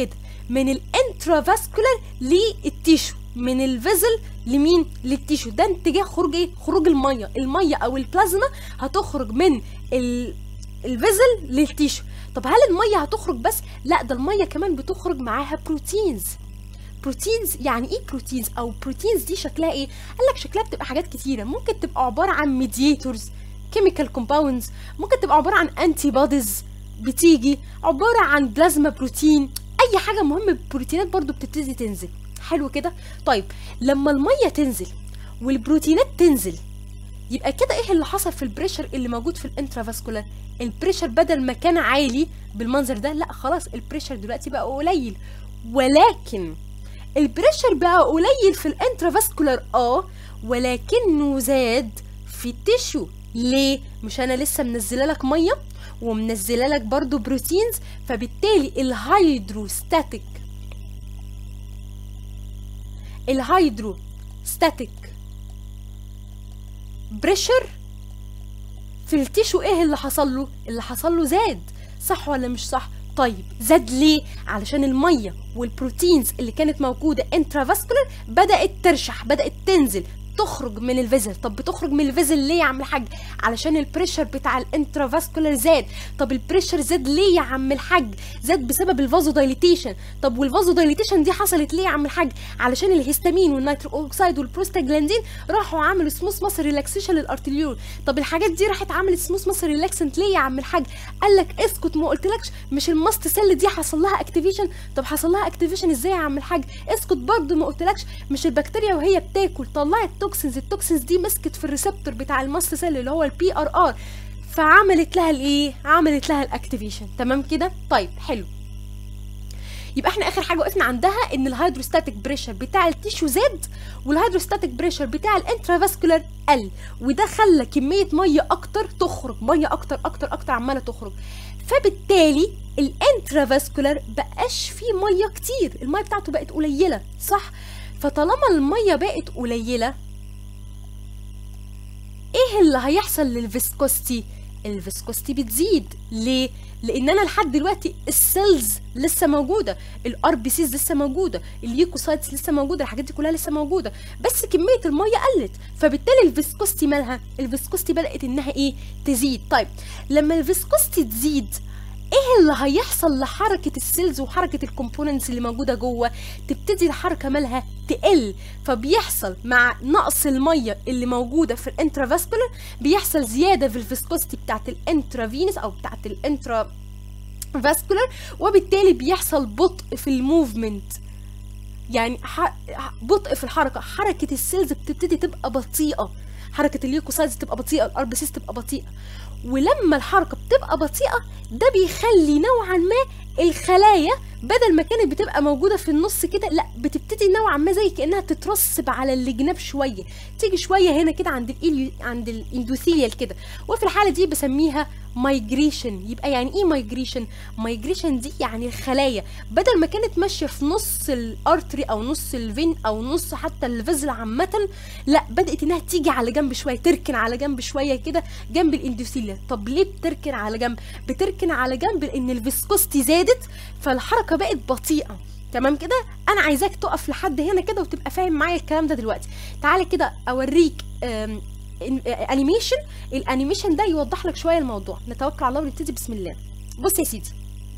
من الانترافاسكولار للتيشو من الفيزل لمين للتيشو ده اتجاه خروج ايه خروج الميه الميه او البلازما هتخرج من ال... الفيزل للتيشو طب هل الميه هتخرج بس لا ده الميه كمان بتخرج معاها بروتينز بروتينز يعني ايه بروتينز او بروتينز دي شكلها ايه قال لك شكلها بتبقى حاجات كتيره ممكن تبقى عباره عن ميدياتورز كيميكال كومباوندز ممكن تبقى عباره عن انتي بوديز بتيجي عباره عن بلازما بروتين اي حاجه مهم البروتينات برضو بتبتدي تنزل حلو كده طيب لما الميه تنزل والبروتينات تنزل يبقى كده ايه اللي حصل في البريشر اللي موجود في الانترافاسكولار البريشر بدل ما كان عالي بالمنظر ده لا خلاص البريشر دلوقتي بقى قليل ولكن البريشر بقى قليل في الانترافاسكولار اه ولكنه زاد في التيشو ليه مش انا لسه منزله لك ميه ومنزله لك برضو بروتينز فبالتالي الهيدروستاتيك الهيدرو ستاتيك بريشر في التيشو ايه اللي حصل له اللي حصل له زاد صح ولا مش صح طيب زاد ليه علشان الميه والبروتينز اللي كانت موجوده انترافاسكولار بدات ترشح بدات تنزل تخرج من الفيزل طب بتخرج من الفيزل ليه يا عم الحاج علشان البريشر بتاع الانترافاسكولار زاد طب البريشر زاد ليه يا عم الحاج زاد بسبب الفازو دايليتيشن طب والفازو دايليتيشن دي حصلت ليه يا عم الحاج علشان الهستامين والنيترو اوكسيد والبروستاجلاندين راحوا عملوا سموث ماسل ريلاكسيشن للارتريول طب الحاجات دي راحت عملت سموث ماسل ريلاكسنت ليه يا عم الحاج قال لك اسكت ما قلتلكش مش الماست سيل دي حصل لها اكتيفيشن طب حصل لها اكتيفيشن ازاي يا عم الحاج اسكت برضه ما قلتلكش مش البكتيريا وهي بتاكل طلعت توكسينز التوكسينز دي مسكت في الريسبتور بتاع الماست سيل اللي هو البي ار ار فعملت لها الايه عملت لها الاكتيفيشن تمام كده طيب حلو يبقى احنا اخر حاجه وقفنا عندها ان الهيدروستاتيك بريشر بتاع التيشو زاد والهيدروستاتيك بريشر بتاع الانترافاسكولار قل وده خلى كميه ميه اكتر تخرج ميه اكتر اكتر اكتر عماله تخرج فبالتالي الانترافاسكولار بقاش فيه ميه كتير الميه بتاعته بقت قليله صح فطالما الميه بقت قليله ايه اللي هيحصل للفيسكوستي الفيسكوستي بتزيد ليه لان انا لحد دلوقتي السيلز لسه موجوده الار بي سيز لسه موجوده الليوكوسايتس لسه موجوده الحاجات دي كلها لسه موجوده بس كميه الميه قلت فبالتالي الفيسكوستي مالها الفيسكوستي بدات انها ايه تزيد طيب لما الفيسكوستي تزيد ايه اللي هيحصل لحركه السيلز وحركه الكومبوننتس اللي موجوده جوه تبتدي الحركه مالها تقل فبيحصل مع نقص الميه اللي موجوده في الانترافاسكولار بيحصل زياده في الفيسكوستي بتاعت الانترافينس او بتاعت الانترا فاسكولار وبالتالي بيحصل بطء في الموفمنت يعني ح- بطء في الحركه حركه السيلز بتبتدي تبقى بطيئه حركه الليوكوسايتس تبقى بطيئه الاربسيس تبقى بطيئه ولما الحركه بتبقى بطيئه ده بيخلي نوعا ما الخلايا بدل ما كانت بتبقى موجوده في النص كده لا بتبتدي نوعا ما زي كانها تترسب على الجناب شويه تيجي شويه هنا كده عند الإليو عند الاندوثيليال كده وفي الحاله دي بسميها مايجريشن يبقى يعني ايه مايجريشن مايجريشن دي يعني الخلايا بدل ما كانت ماشيه في نص الارتري او نص الفين او نص حتى الفيزل عامه لا بدات انها تيجي على جنب شويه تركن على جنب شويه كده جنب الاندوثيليا طب ليه بتركن على جنب بتركن على جنب لان الفيسكوستي زادت فالحركه بقت بطيئه تمام كده انا عايزاك تقف لحد هنا كده وتبقى فاهم معايا الكلام ده دلوقتي تعالى كده اوريك أم، إن- انيميشن الانيميشن ده يوضح لك شويه الموضوع نتوكل على الله ونبتدي بسم الله بص يا سيدي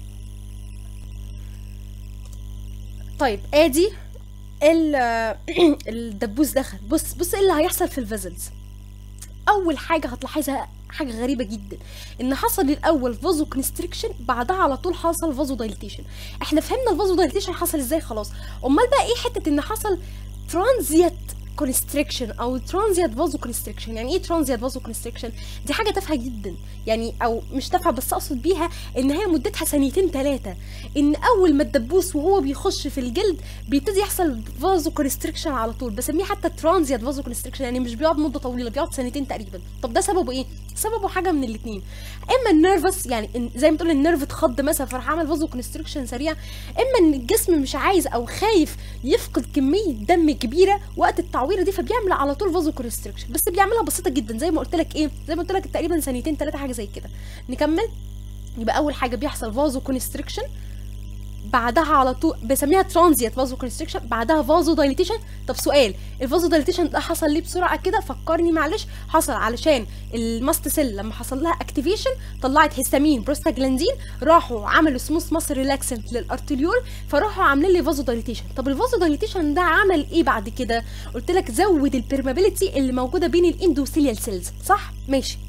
طيب ادي ال- الدبوس دخل بص بص ايه اللي هيحصل في الفيزلز اول حاجه هتلاحظها حاجه غريبه جدا ان حصل الاول فازو كونستريكشن بعدها على طول حصل فازو دايليتيشن احنا فهمنا الفازو دايليتيشن حصل ازاي خلاص امال بقى ايه حته ان حصل ترانزيت كونستريكشن او ترانزيت فازو كونستريكشن يعني ايه ترانزيت فازو كونستريكشن دي حاجه تافهه جدا يعني او مش تافهه بس اقصد بيها ان هي مدتها ثانيتين ثلاثه ان اول ما الدبوس وهو بيخش في الجلد بيبتدي يحصل فازو كونستريكشن على طول بسميه حتى ترانزيت فازو كونستريكشن يعني مش بيقعد مده طويله بيقعد سنتين تقريبا طب ده سببه ايه سببه حاجه من الاثنين اما النيرفس يعني إن- زي ما تقول النيرف اتخض مثلا فراح عمل فازو كونستريكشن سريع اما ان الجسم مش عايز او خايف يفقد كميه دم كبيره وقت التعويره دي فبيعمل على طول فازو كونستريكشن بس بيعملها بسيطه جدا زي ما قلت لك ايه زي ما قلت لك تقريبا ثانيتين ثلاثه حاجه زي كده نكمل يبقى اول حاجه بيحصل فازو كونستريكشن بعدها على طول بسميها ترانزيت فازو كونستريكشن بعدها فازو دايليتيشن طب سؤال الفازو دايليتيشن ده حصل ليه بسرعه كده فكرني معلش حصل علشان الماست سيل لما حصل لها اكتيفيشن طلعت هيستامين بروستاجلاندين راحوا عملوا سموث ماسل ريلاكسنت للارتريول فراحوا عاملين لي فازو دايليتيشن طب الفازو دايليتيشن ده عمل ايه بعد كده قلت لك زود البيرمابيليتي اللي موجوده بين الاندوثيليال سيلز صح ماشي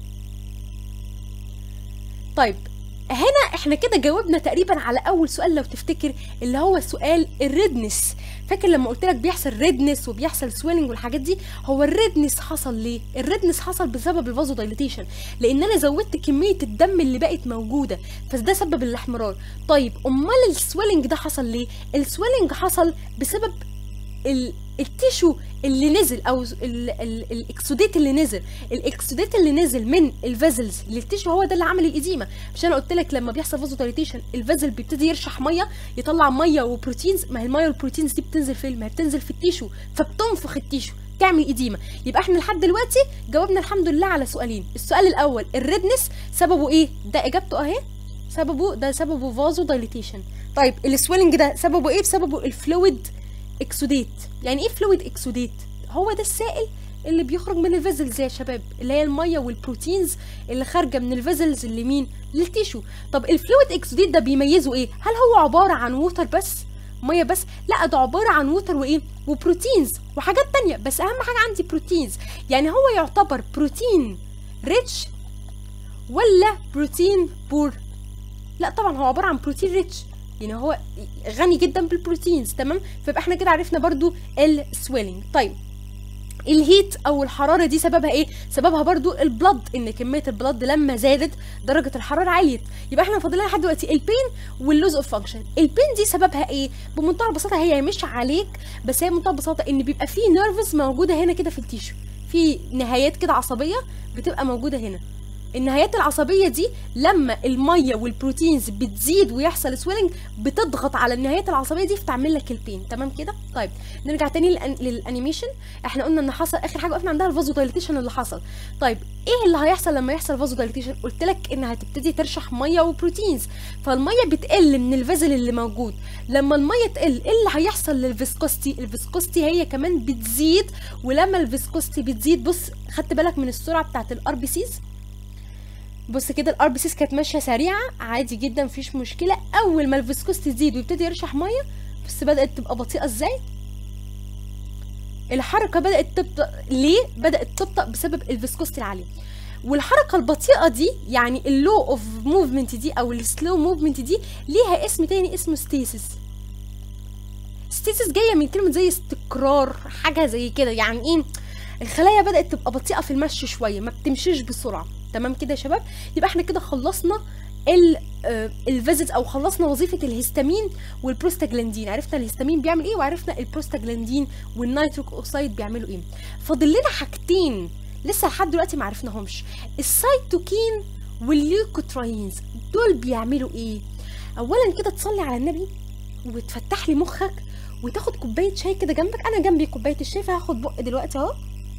طيب هنا احنا كده جاوبنا تقريبا على اول سؤال لو تفتكر اللي هو سؤال الريدنس فاكر لما قلت لك بيحصل ريدنس وبيحصل سويلنج والحاجات دي هو الريدنس حصل ليه الريدنس حصل بسبب الفازو دايليتيشن لان انا زودت كميه الدم اللي بقت موجوده فده سبب الاحمرار طيب امال السويلنج ده حصل ليه السويلنج حصل بسبب ال- التيشو اللي نزل او ال- ال- الاكسوديت اللي نزل الاكسوديت اللي نزل من الفيزلز للتيشو هو ده اللي عمل الاديمه مش انا قلت لك لما بيحصل فازو دايليتيشن الفيزل بيبتدي يرشح ميه يطلع ميه وبروتينز ما هي الميه والبروتينز دي بتنزل فين ما هي بتنزل في التيشو فبتنفخ التيشو تعمل اديمه يبقى احنا لحد دلوقتي جاوبنا الحمد لله على سؤالين السؤال الاول الريدنس سببه ايه ده اجابته اهي سببه ده سببه فازو دايليتيشن طيب السويلنج ده سببه ايه بسببه الفلويد اكسوديت يعني ايه فلويد اكسوديت هو ده السائل اللي بيخرج من الفيزلز يا شباب اللي هي الميه والبروتينز اللي خارجه من الفيزلز اللي مين للتيشو طب الفلويد اكسوديت ده بيميزه ايه هل هو عباره عن ووتر بس ميه بس لا ده عباره عن ووتر وايه وبروتينز وحاجات تانية بس اهم حاجه عندي بروتينز يعني هو يعتبر بروتين ريتش ولا بروتين بور لا طبعا هو عباره عن بروتين ريتش يعني هو غني جدا بالبروتينز تمام فيبقى احنا كده عرفنا برضو السويلنج طيب الهيت او الحراره دي سببها ايه سببها برضو البلد ان كميه البلد لما زادت درجه الحراره عليت يبقى احنا فاضل لنا لحد دلوقتي البين واللوز اوف فانكشن البين دي سببها ايه بمنتهى البساطه هي مش عليك بس هي بمنتهى البساطه ان بيبقى في نيرفز موجوده هنا كده في التيشو في نهايات كده عصبيه بتبقى موجوده هنا النهايات العصبية دي لما المية والبروتينز بتزيد ويحصل سويلنج بتضغط على النهايات العصبية دي فتعمل لك البين تمام كده طيب نرجع تاني للأن... للانيميشن احنا قلنا ان حصل اخر حاجة وقفنا عندها الفازو دايليتيشن اللي حصل طيب ايه اللي هيحصل لما يحصل فازو دايليتيشن قلت لك انها هتبتدي ترشح مية وبروتينز فالمية بتقل من الفيزل اللي موجود لما المية تقل ايه اللي هيحصل للفيسكوستي الفيسكوستي هي كمان بتزيد ولما الفيسكوستي بتزيد بص خدت بالك من السرعة بتاعت الار بي سيز بص كده الار بي سيس كانت ماشيه سريعه عادي جدا مفيش مشكله اول ما الفيسكوس تزيد ويبتدي يرشح ميه بس بدات تبقى بطيئه ازاي الحركه بدات تبطا ليه بدات تبطا بسبب الفيسكوستي العاليه والحركه البطيئه دي يعني اللو اوف موفمنت دي او السلو موفمنت دي ليها اسم تاني اسمه ستيسيس ستيسيس جايه من كلمه زي استقرار حاجه زي كده يعني ايه الخلايا بدات تبقى بطيئه في المشي شويه ما بتمشيش بسرعه تمام كده يا شباب يبقى احنا كده خلصنا الفيزيت او خلصنا وظيفه الهستامين والبروستاجلاندين عرفنا الهستامين بيعمل ايه وعرفنا البروستاجلاندين والنيتروك اوكسيد بيعملوا ايه فاضل لنا حاجتين لسه لحد دلوقتي ما عرفناهمش السيتوكين والليوكوتراينز دول بيعملوا ايه اولا كده تصلي على النبي وتفتح لي مخك وتاخد كوبايه شاي كده جنبك انا جنبي كوبايه الشاي فهاخد بق دلوقتي اهو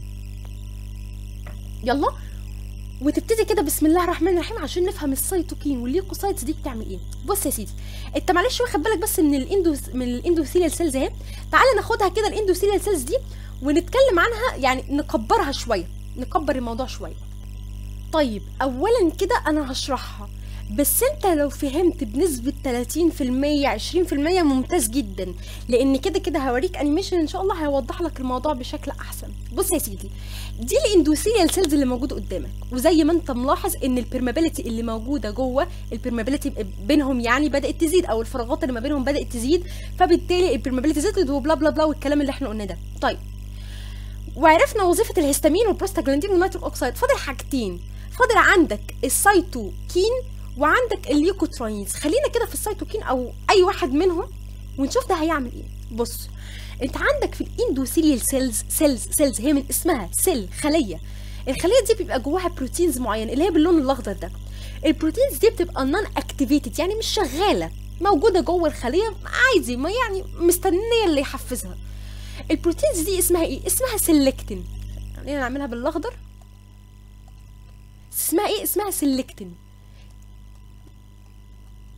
يلا وتبتدي كده بسم الله الرحمن الرحيم عشان نفهم السيتوكين والليوكوسايتس دي بتعمل ايه بص يا سيدي انت معلش واخد بالك بس من الاندو من الاندوثيليال سيلز اهي تعالى ناخدها كده الاندوثيليال سيلز دي ونتكلم عنها يعني نكبرها شويه نكبر الموضوع شويه طيب اولا كده انا هشرحها بس انت لو فهمت بنسبة 30% 20% ممتاز جدا لان كده كده هوريك انيميشن ان شاء الله هيوضح لك الموضوع بشكل احسن بص يا سيدي دي الاندوثيليال سيلز اللي موجوده قدامك وزي ما انت ملاحظ ان البرمابيلتي اللي موجوده جوه البرمابيلتي بينهم يعني بدات تزيد او الفراغات اللي ما بينهم بدات تزيد فبالتالي البرمابيلتي زادت وبلا بلا بلا والكلام اللي احنا قلناه ده طيب وعرفنا وظيفه الهستامين والبروستاجلاندين والنيتروك اوكسيد فاضل حاجتين فاضل عندك السيتوكين وعندك الليوكوتراينز خلينا كده في السيتوكين او اي واحد منهم ونشوف ده هيعمل ايه بص انت عندك في الاندوثيليال سيلز سيلز سيلز هي من اسمها سيل خليه الخليه دي بيبقى جواها بروتينز معين اللي هي باللون الاخضر ده البروتينز دي بتبقى نون اكتيفيتد يعني مش شغاله موجوده جوه الخليه عادي ما يعني مستنيه اللي يحفزها البروتينز دي اسمها ايه اسمها سيلكتين خلينا نعملها بالاخضر اسمها ايه اسمها سيلكتين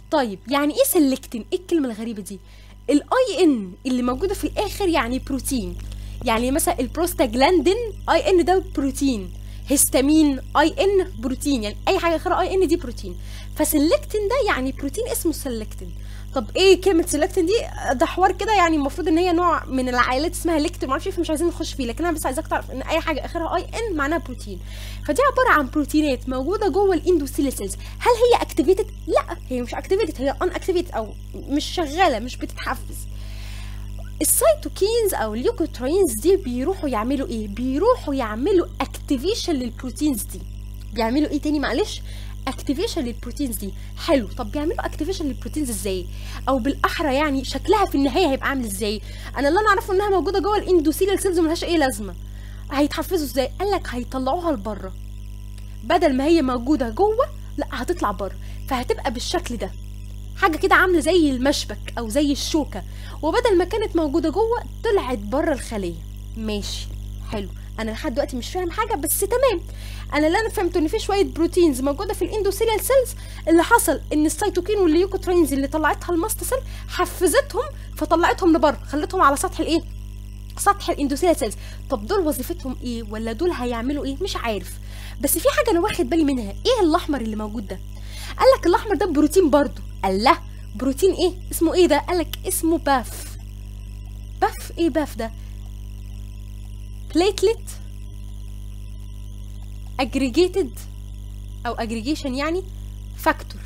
طيب يعني ايه سيلكتين ايه الكلمه الغريبه دي الاي ان اللي موجوده في الاخر يعني بروتين يعني مثلا البروستاجلاندين اي ان ده بروتين هيستامين اي ان بروتين يعني اي حاجه اخرها اي ان دي بروتين فسيلكتين ده يعني بروتين اسمه سيلكتين طب ايه كلمه سيلكتين دي ده حوار كده يعني المفروض ان هي نوع من العائلات اسمها ليكتين معرفش إيه، مش عايزين نخش فيه لكن انا بس عايزاك تعرف ان اي حاجه اخرها اي ان معناها بروتين فدي عباره عن بروتينات موجوده جوه الاندوثيليال سيلز هل هي اكتيفيتد لا هي مش اكتيفيتد هي ان اكتيفيتد او مش شغاله مش بتتحفز السيتوكينز او اليوكوترينز دي بيروحوا يعملوا ايه بيروحوا يعملوا اكتيفيشن للبروتينز دي بيعملوا ايه تاني معلش اكتيفيشن للبروتينز دي حلو طب بيعملوا اكتيفيشن للبروتينز ازاي او بالاحرى يعني شكلها في النهايه هيبقى عامل ازاي انا اللي انا اعرفه انها موجوده جوه الاندوثيليال سيلز وملهاش اي لازمه هيتحفزوا ازاي قال لك هيطلعوها لبره بدل ما هي موجوده جوه لا هتطلع بره فهتبقى بالشكل ده حاجه كده عامله زي المشبك او زي الشوكه وبدل ما كانت موجوده جوه طلعت بره الخليه ماشي حلو انا لحد دلوقتي مش فاهم حاجه بس تمام انا اللي انا فهمته ان في شويه بروتينز موجوده في الاندوثيليال سيلز اللي حصل ان السيتوكين والليوكوترينز اللي طلعتها الماست سيل حفزتهم فطلعتهم لبره خلتهم على سطح الايه سطح الاندوثيليال سيلز طب دول وظيفتهم ايه ولا دول هيعملوا ايه مش عارف بس في حاجه انا واخد بالي منها ايه الاحمر اللي موجود ده قال لك الاحمر ده بروتين برضو قال له بروتين ايه اسمه ايه ده قال لك اسمه باف باف ايه باف ده بليتلت aggregated او aggregation يعني فاكتور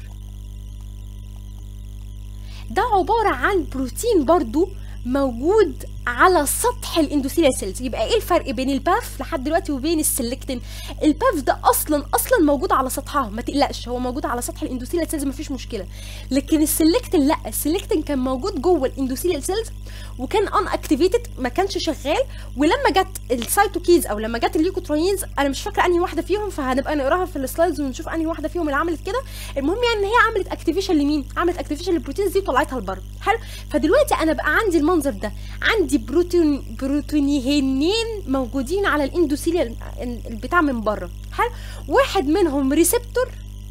ده عبارة عن بروتين برضو موجود على سطح الاندوثيليال سيلز يبقى ايه الفرق بين الباف لحد دلوقتي وبين السلكتين الباف ده اصلا اصلا موجود على سطحها ما تقلقش هو موجود على سطح الاندوثيليال سيلز مفيش مشكله لكن السلكتين لا السلكتين كان موجود جوه الاندوثيليال سيلز وكان ان اكتيفيتد ما كانش شغال ولما جت السايتوكيز او لما جت الليوكوترينز انا مش فاكره انهي واحده فيهم فهنبقى نقراها في السلايدز ونشوف انهي واحده فيهم اللي عملت كده المهم يعني ان هي عملت اكتيفيشن لمين عملت اكتيفيشن للبروتينز دي وطلعتها لبره حلو فدلوقتي انا بقى عندي المنظر ده عندي بروتين بروتينيهنين موجودين على الاندوثيليال البتاع من بره حلو واحد منهم ريسبتور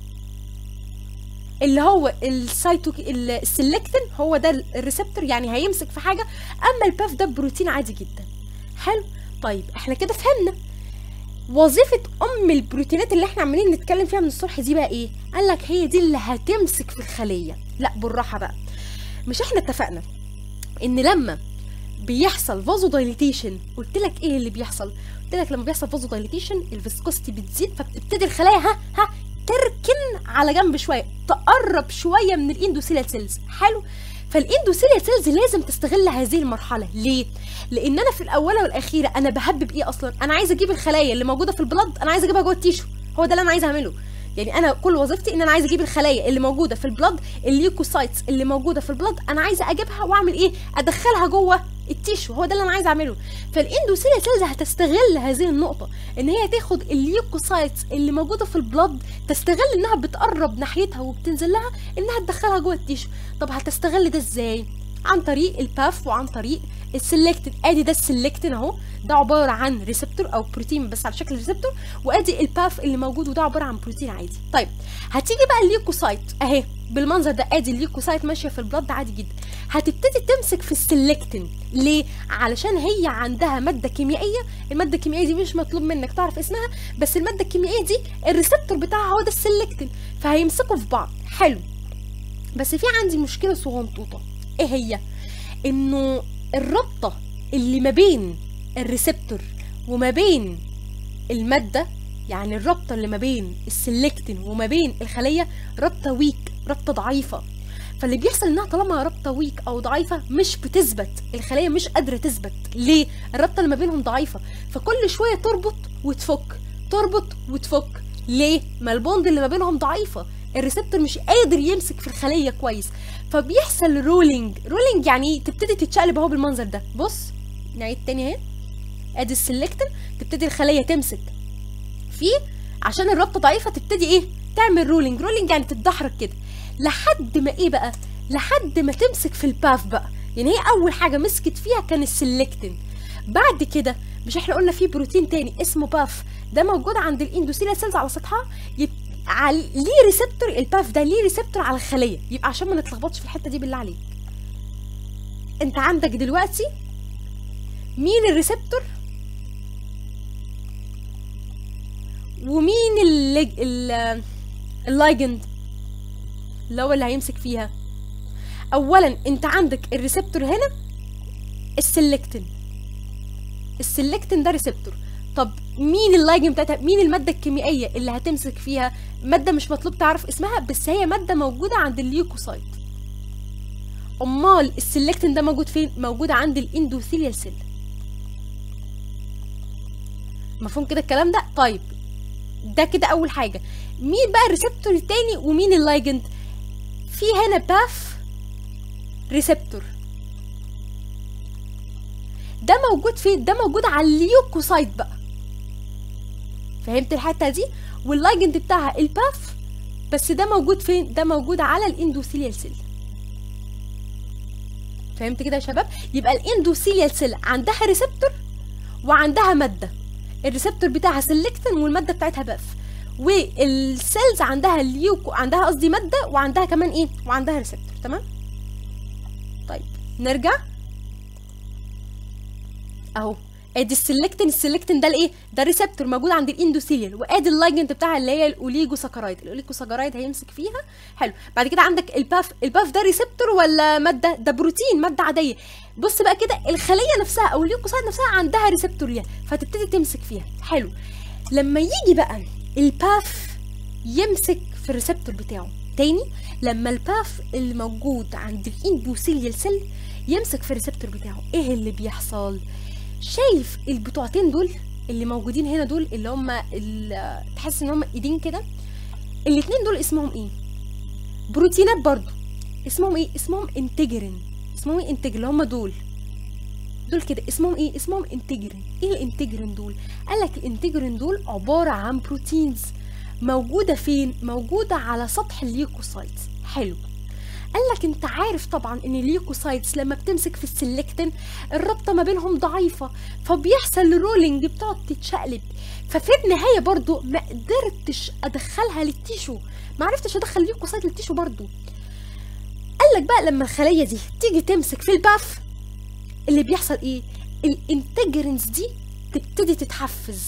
اللي هو السايتو السلكتين هو ده الريسبتور يعني هيمسك في حاجه اما الباف ده بروتين عادي جدا حلو طيب احنا كده فهمنا وظيفة أم البروتينات اللي احنا عمالين نتكلم فيها من الصبح دي بقى ايه؟ قال لك هي دي اللي هتمسك في الخلية، لا بالراحة بقى. مش احنا اتفقنا إن لما بيحصل فازو دايليتيشن قلت لك ايه اللي بيحصل؟ قلت لك لما بيحصل فازو دايليتيشن الفيسكوستي بتزيد فبتبتدي الخلايا ها ها تركن على جنب شويه تقرب شويه من الاندوثيليال سيلز حلو فالاندوثيليال سيلز لازم تستغل هذه المرحله ليه لان انا في الاولى والاخيره انا بهبب ايه اصلا انا عايزه اجيب الخلايا اللي موجوده في البلد انا عايزه اجيبها جوه التيشو هو ده اللي انا عايزه اعمله يعني انا كل وظيفتي ان انا عايزه اجيب الخلايا اللي موجوده في البلد الليوكوسايتس اللي موجوده في البلد انا عايزه اجيبها واعمل ايه ادخلها جوه التيشو هو ده اللي انا عايزه اعمله فالاندوثيليال سيلز هتستغل هذه النقطه ان هي تاخد الليوكوسايتس اللي موجوده في البلد تستغل انها بتقرب ناحيتها وبتنزل لها انها تدخلها جوه التيشو طب هتستغل ده ازاي عن طريق الباف وعن طريق السلكتد ادي ده السلكتين اهو ده عباره عن ريسبتور او بروتين بس على شكل ريسبتور وادي الباف اللي موجود وده عباره عن بروتين عادي طيب هتيجي بقى الليوكوسايت اهي بالمنظر ده ادي الليوكوسايت ماشيه في البلد عادي جدا هتبتدي تمسك في السلكتين ليه علشان هي عندها ماده كيميائيه الماده الكيميائيه دي مش مطلوب منك تعرف اسمها بس الماده الكيميائيه دي الريسبتور بتاعها هو ده السلكتين فهيمسكوا في بعض حلو بس في عندي مشكله صغنطوطه ايه هي انه الرابطه اللي ما بين الريسبتور وما بين الماده يعني الرابطه اللي ما بين السلكتين وما بين الخليه رابطه ويك رابطه ضعيفه فاللي بيحصل انها طالما رابطه ويك او ضعيفه مش بتثبت الخليه مش قادره تثبت ليه الرابطه اللي ما بينهم ضعيفه فكل شويه تربط وتفك تربط وتفك ليه ما البوند اللي ما بينهم ضعيفه الريسبتور مش قادر يمسك في الخليه كويس فبيحصل رولينج رولينج يعني تبتدي تتشقلب اهو بالمنظر ده بص نعيد تاني اهي ادي السلكتور تبتدي الخليه تمسك فيه عشان الرابطه ضعيفه تبتدي ايه تعمل رولينج رولينج يعني تتدحرج كده لحد ما ايه بقى لحد ما تمسك في الباف بقى يعني هي اول حاجه مسكت فيها كان السلكتين بعد كده مش احنا قلنا في بروتين تاني اسمه باف ده موجود عند الاندوثيليال سيلز على سطحها يب... على ليه ريسبتور الباف ده ليه ريسبتور على الخليه يبقى عشان ما نتلخبطش في الحته دي بالله عليك انت عندك دلوقتي مين الريسبتور ومين الليج... ال- اللايجند اللي هو اللي هيمسك فيها اولا انت عندك الريسبتور هنا السلكتين السلكتين ده ريسبتور طب مين اللايجن بتاعتها مين الماده الكيميائيه اللي هتمسك فيها ماده مش مطلوب تعرف اسمها بس هي ماده موجوده عند الليوكوسايت امال السلكتين ده موجود فين موجود عند الاندوثيليال سيل مفهوم كده الكلام ده طيب ده كده اول حاجه مين بقى الريسبتور التاني ومين اللايجند في هنا باف ريسبتور ده موجود فين ده موجود على الليوكوسايت بقى فهمت الحته دي واللايجند بتاعها الباف بس ده موجود فين ده موجود على الاندوثيليال سيل فهمت كده يا شباب يبقى الاندوثيليال سيل عندها ريسبتور وعندها ماده الريسبتور بتاعها سيلكتين والماده بتاعتها باف والسيلز عندها اليوكو عندها قصدي ماده وعندها كمان ايه وعندها ريسبتور تمام طيب نرجع اهو ادي السلكتين السلكتين ده الايه ده ريسبتور موجود عند الاندوثيليال وادي اللايجنت بتاعها اللي هي الاوليجو ساكرايد الاوليجو ساكرايد هيمسك فيها حلو بعد كده عندك الباف الباف ده ريسبتور ولا ماده ده بروتين ماده عاديه بص بقى كده الخليه نفسها او الليوكوسايد نفسها عندها ريسبتور ليها فتبتدي تمسك فيها حلو لما يجي بقى الباف يمسك في الريسبتور بتاعه تاني لما الباف اللي موجود عند الاندوثيليال سيل يمسك في الريسبتور بتاعه ايه اللي بيحصل شايف البتوعتين دول اللي موجودين هنا دول اللي هم ال- تحس ان هم ايدين كده الاتنين دول اسمهم ايه بروتينات برضو اسمهم ايه اسمهم انتجرين اسمهم ايه انتجرين اللي هم دول دول كده اسمهم ايه اسمهم انتجرين ايه الانتجرين دول قال لك الانتجرين دول عباره عن بروتينز موجوده فين موجوده على سطح الليوكوسايت حلو قال لك انت عارف طبعا ان الليوكوسايتس لما بتمسك في السلكتين الرابطه ما بينهم ضعيفه فبيحصل رولينج بتقعد تتشقلب ففي النهايه برضو ما قدرتش ادخلها للتيشو ما عرفتش ادخل الليوكوسايت للتيشو برضو قال لك بقى لما الخليه دي تيجي تمسك في الباف اللي بيحصل ايه الانتجرنز دي تبتدي تتحفز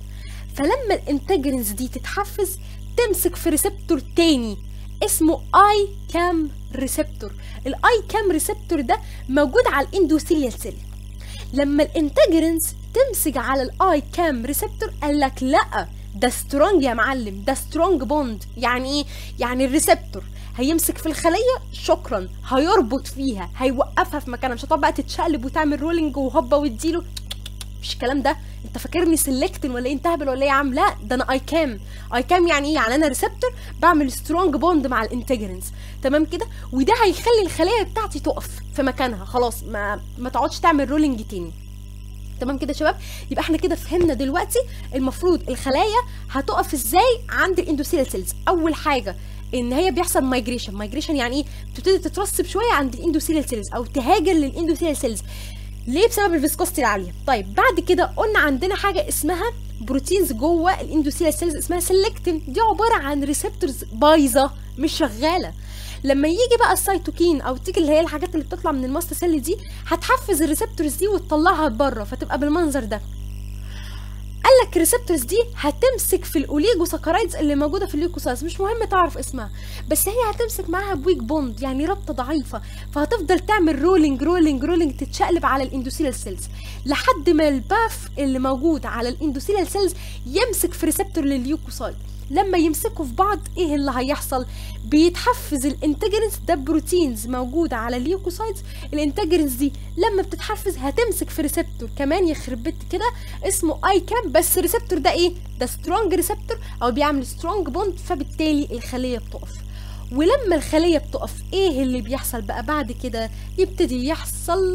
فلما الانتجرنز دي تتحفز تمسك في ريسبتور تاني اسمه اي كام ريسبتور الاي كام ريسبتور ده موجود على الاندوثيليال سيل لما الانتجرنز تمسك على الاي كام ريسبتور قال لك لا ده سترونج يا معلم ده سترونج بوند يعني ايه يعني الريسبتور هيمسك في الخليه شكرا هيربط فيها هيوقفها في مكانها مش هتقعد بقى تتشقلب وتعمل رولينج وهوبا واديله مش الكلام ده انت فاكرني سلكتن ولا ايه انتهبل ولا ايه يا عم لا ده انا اي كام اي كام يعني ايه يعني انا ريسبتور بعمل سترونج بوند مع الانتجرنز تمام كده وده هيخلي الخلايا بتاعتي تقف في مكانها خلاص ما ما تقعدش تعمل رولينج تاني تمام كده يا شباب يبقى احنا كده فهمنا دلوقتي المفروض الخلايا هتقف ازاي عند الاندوثيليال سيلز اول حاجه ان هي بيحصل مايجريشن مايجريشن يعني ايه بتبتدي تترسب شويه عند الاندوثيليال سيلز او تهاجر للاندوثيليال سيلز ليه بسبب الفيسكوستي العاليه طيب بعد كده قلنا عندنا حاجه اسمها بروتينز جوه الاندوثيليال سيلز اسمها سيلكتين دي عباره عن ريسبتورز بايظه مش شغاله لما يجي بقى السيتوكين او تيجي اللي هي الحاجات اللي بتطلع من الماست سيل دي هتحفز الريسبتورز دي وتطلعها بره فتبقى بالمنظر ده قال لك الريسبتورز دي هتمسك في الاوليجو ساكرايدز اللي موجوده في الليوكوسايتس مش مهم تعرف اسمها بس هي هتمسك معاها بويك بوند يعني رابطه ضعيفه فهتفضل تعمل رولينج رولينج رولينج تتشقلب على الاندوثيليال سيلز لحد ما الباف اللي موجود على الاندوثيليال سيلز يمسك في ريسبتور للليوكوسايت لما يمسكوا في بعض ايه اللي هيحصل بيتحفز الانتجرنز ده بروتينز موجوده على الليوكوسايتس الانتجرنز دي لما بتتحفز هتمسك في ريسبتور كمان يخرب بيت كده اسمه اي كام بس الريسبتور ده ايه ده سترونج ريسبتور او بيعمل سترونج بوند فبالتالي الخليه بتقف ولما الخليه بتقف ايه اللي بيحصل بقى بعد كده يبتدي يحصل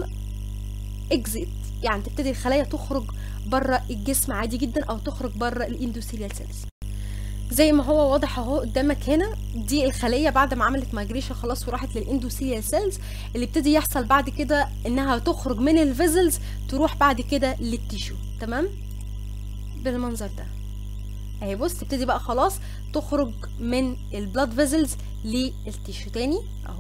اكزيت يعني تبتدي الخلايا تخرج بره الجسم عادي جدا او تخرج بره الاندوثيليال سيلز زي ما هو واضح اهو قدامك هنا دي الخليه بعد ما عملت مايجريشن خلاص وراحت للاندوثيليال سيلز اللي ابتدي يحصل بعد كده انها تخرج من الفيزلز تروح بعد كده للتيشو تمام بالمنظر ده اهي بص تبتدي بقى خلاص تخرج من البلاد فيزلز للتيشو تاني اهو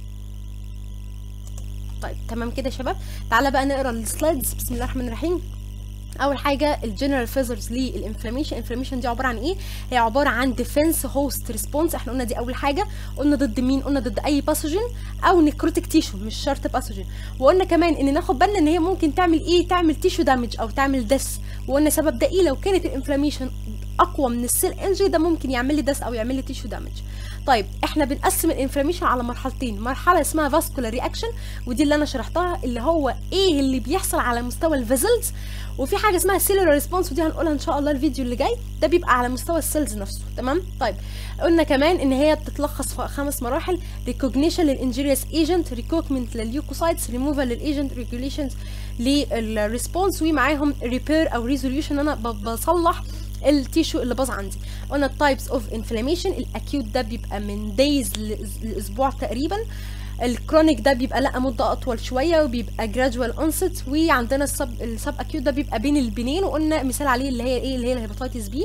طيب تمام كده يا شباب تعالى بقى نقرا السلايدز بسم الله الرحمن الرحيم اول حاجه الجنرال فيزرز للانفلاميشن الانفلاميشن دي عباره عن ايه هي عباره عن ديفنس هوست ريسبونس احنا قلنا دي اول حاجه قلنا ضد مين قلنا ضد اي باثوجين او نيكروتيك تيشو مش شرط باثوجين وقلنا كمان ان ناخد بالنا ان هي ممكن تعمل ايه تعمل تيشو دامج او تعمل دس وقلنا سبب ده ايه لو كانت الانفلاميشن اقوى من السيل انجري ده ممكن يعمل لي دس او يعمل لي تيشو دامج طيب احنا بنقسم الانفلاميشن على مرحلتين مرحله اسمها فاسكولار رياكشن ودي اللي انا شرحتها اللي هو ايه اللي بيحصل على مستوى الفيزلز وفي حاجه اسمها سيلولار ريسبونس ودي هنقولها ان شاء الله الفيديو اللي جاي ده بيبقى على مستوى السيلز نفسه تمام طيب قلنا كمان ان هي بتتلخص في خمس مراحل ريكوجنيشن للانجيريوس ايجنت ريكوكمنت للليوكوسايتس ريموفال للايجنت ريجوليشنز للريسبونس ومعاهم ريبير او ريزوليوشن انا بصلح التيشو اللي باظ عندي قلنا التايبس اوف انفلاميشن الاكيوت ده بيبقى من دايز لاسبوع تقريبا الكرونيك ده بيبقى لا مده اطول شويه وبيبقى جرادوال انست وعندنا السب السب اكيوت ده بيبقى بين البنين وقلنا مثال عليه اللي هي ايه اللي هي الهيباتيتس بي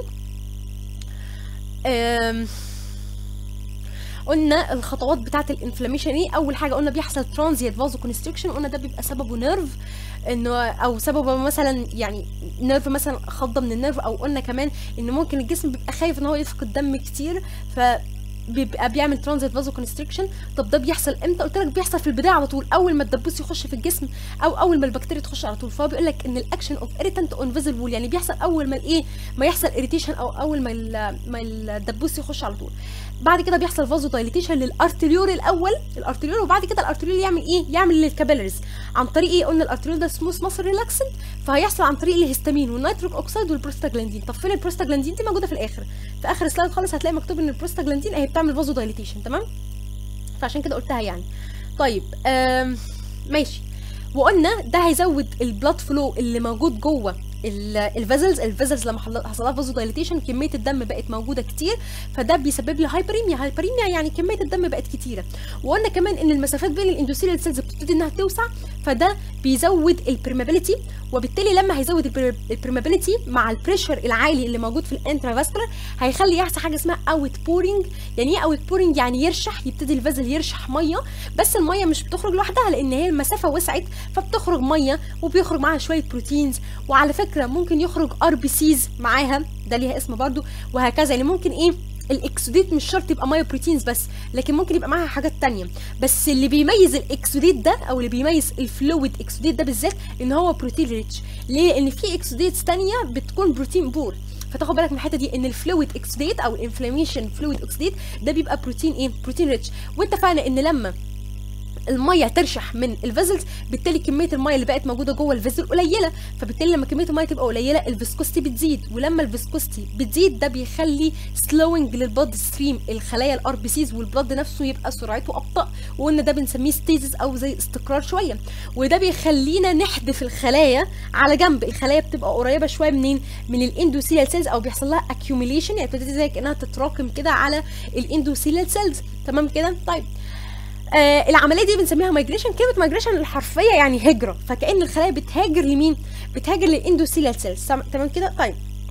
قلنا الخطوات بتاعه الانفلاميشن ايه اول حاجه قلنا بيحصل ترانزيت فازو كونستريكشن قلنا ده بيبقى سببه نيرف انه او سببه مثلا يعني نيرف مثلا خضه من النيرف او قلنا كمان ان ممكن الجسم بيبقى خايف ان هو يفقد دم كتير ف بيبقى بيعمل ترانزيت فازو كونستريكشن طب ده بيحصل امتى قلت لك بيحصل في البدايه على طول اول ما الدبوس يخش في الجسم او اول ما البكتيريا تخش على طول فهو بيقول لك ان الاكشن اوف اريتنت اون فيزل وول يعني بيحصل اول ما الايه ما يحصل اريتيشن او اول ما ما الدبوس يخش على طول بعد كده بيحصل فازو دايليتيشن للارتريول الاول الارتريول وبعد كده الارتريول يعمل ايه يعمل للكابيلاريز عن طريق ايه قلنا الارتريول ده سموث ماسل ريلاكسنت فهيحصل عن طريق الهستامين والنيتروك اوكسيد والبروستاجلاندين طب فين البروستاجلاندين دي موجوده في الاخر في اخر سلايد خالص هتلاقي مكتوب ان البروستاجلاندين اهي بتعمل فازو دايليتيشن تمام فعشان كده قلتها يعني طيب آم ماشي وقلنا ده هيزود البلاد فلو اللي موجود جوه الفيزلز الفيزلز لما حصل لها فازو دايليتيشن كميه الدم بقت موجوده كتير فده بيسبب لي هايبريميا هايبريميا يعني كميه الدم بقت كتيره وقلنا كمان ان المسافات بين الاندوثيليال سيلز بتبتدي انها توسع فده بيزود البرمابيليتي وبالتالي لما هيزود البرمابيليتي مع البريشر العالي اللي موجود في الانترافاسكولار هيخلي يحصل حاجه اسمها اوت بورينج يعني ايه اوت بورينج يعني يرشح يبتدي الفازل يرشح ميه بس الميه مش بتخرج لوحدها لان هي المسافه وسعت فبتخرج ميه وبيخرج معاها شويه بروتينز وعلى فكره ممكن يخرج ار بي سيز معاها ده ليها اسم برضو وهكذا يعني ممكن ايه الاكسوديت مش شرط يبقى مايو بروتينز بس لكن ممكن يبقى معاها حاجات تانية بس اللي بيميز الاكسوديت ده او اللي بيميز الفلويد اكسوديت ده بالذات ان هو بروتين ريتش ليه لان في اكسوديتس تانية بتكون بروتين بور فتاخد بالك من الحته دي ان الفلويد اكسوديت او الانفلاميشن فلويد اكسوديت ده بيبقى بروتين ايه بروتين ريتش وانت فعلا ان لما الميه ترشح من الفيزلز بالتالي كميه الميه اللي بقت موجوده جوه الفيزل قليله فبالتالي لما كميه الميه تبقى قليله الفيسكوستي بتزيد ولما الفيسكوستي بتزيد ده بيخلي سلوينج للبلد ستريم الخلايا الار بي سيز والبلد نفسه يبقى سرعته ابطا وقلنا ده بنسميه ستيزز او زي استقرار شويه وده بيخلينا نحدف الخلايا على جنب الخلايا بتبقى قريبه شويه منين من الاندوثيليال سيلز او بيحصل لها اكيوميليشن يعني بتبتدي زي كانها تتراكم كده على الاندوثيليال سيلز تمام كده طيب آه العمليه دي بنسميها مايجريشن كلمه مايجريشن الحرفيه يعني هجره فكان الخلايا بتهاجر لمين بتهاجر للاندوثيليال سيلز تمام كده طيب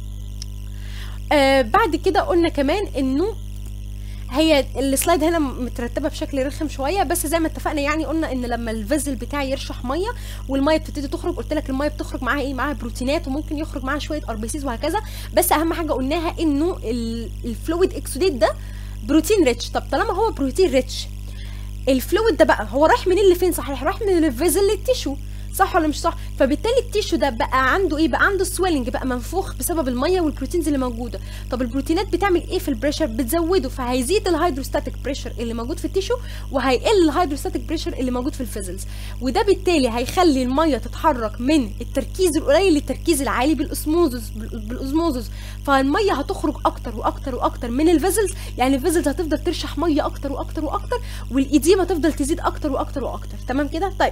آه بعد كده قلنا كمان انه هي السلايد هنا مترتبه بشكل رخم شويه بس زي ما اتفقنا يعني قلنا ان لما الفيزل بتاعي يرشح ميه والميه بتبتدي تخرج قلت لك الميه بتخرج معاها ايه معاها بروتينات وممكن يخرج معاها شويه اربيسيز وهكذا بس اهم حاجه قلناها انه الفلويد اكسوديت ده بروتين ريتش طب طالما هو بروتين ريتش الفلويد ده بقى هو رايح منين لفين صحيح رايح من الفيزل للتيشو صح ولا مش صح فبالتالي التيشو ده بقى عنده ايه بقى عنده سويلنج بقى منفوخ بسبب الميه والبروتينز اللي موجوده طب البروتينات بتعمل ايه في البريشر بتزوده فهيزيد الهيدروستاتيك بريشر اللي موجود في التيشو وهيقل الهيدروستاتيك بريشر اللي موجود في الفيزلز وده بالتالي هيخلي الميه تتحرك من التركيز القليل للتركيز العالي بالاسموزس بالاسموزس فالميه هتخرج اكتر واكتر واكتر من الفيزلز يعني الفيزلز هتفضل ترشح ميه اكتر واكتر واكتر والايديما تفضل تزيد اكتر واكتر واكتر تمام كده طيب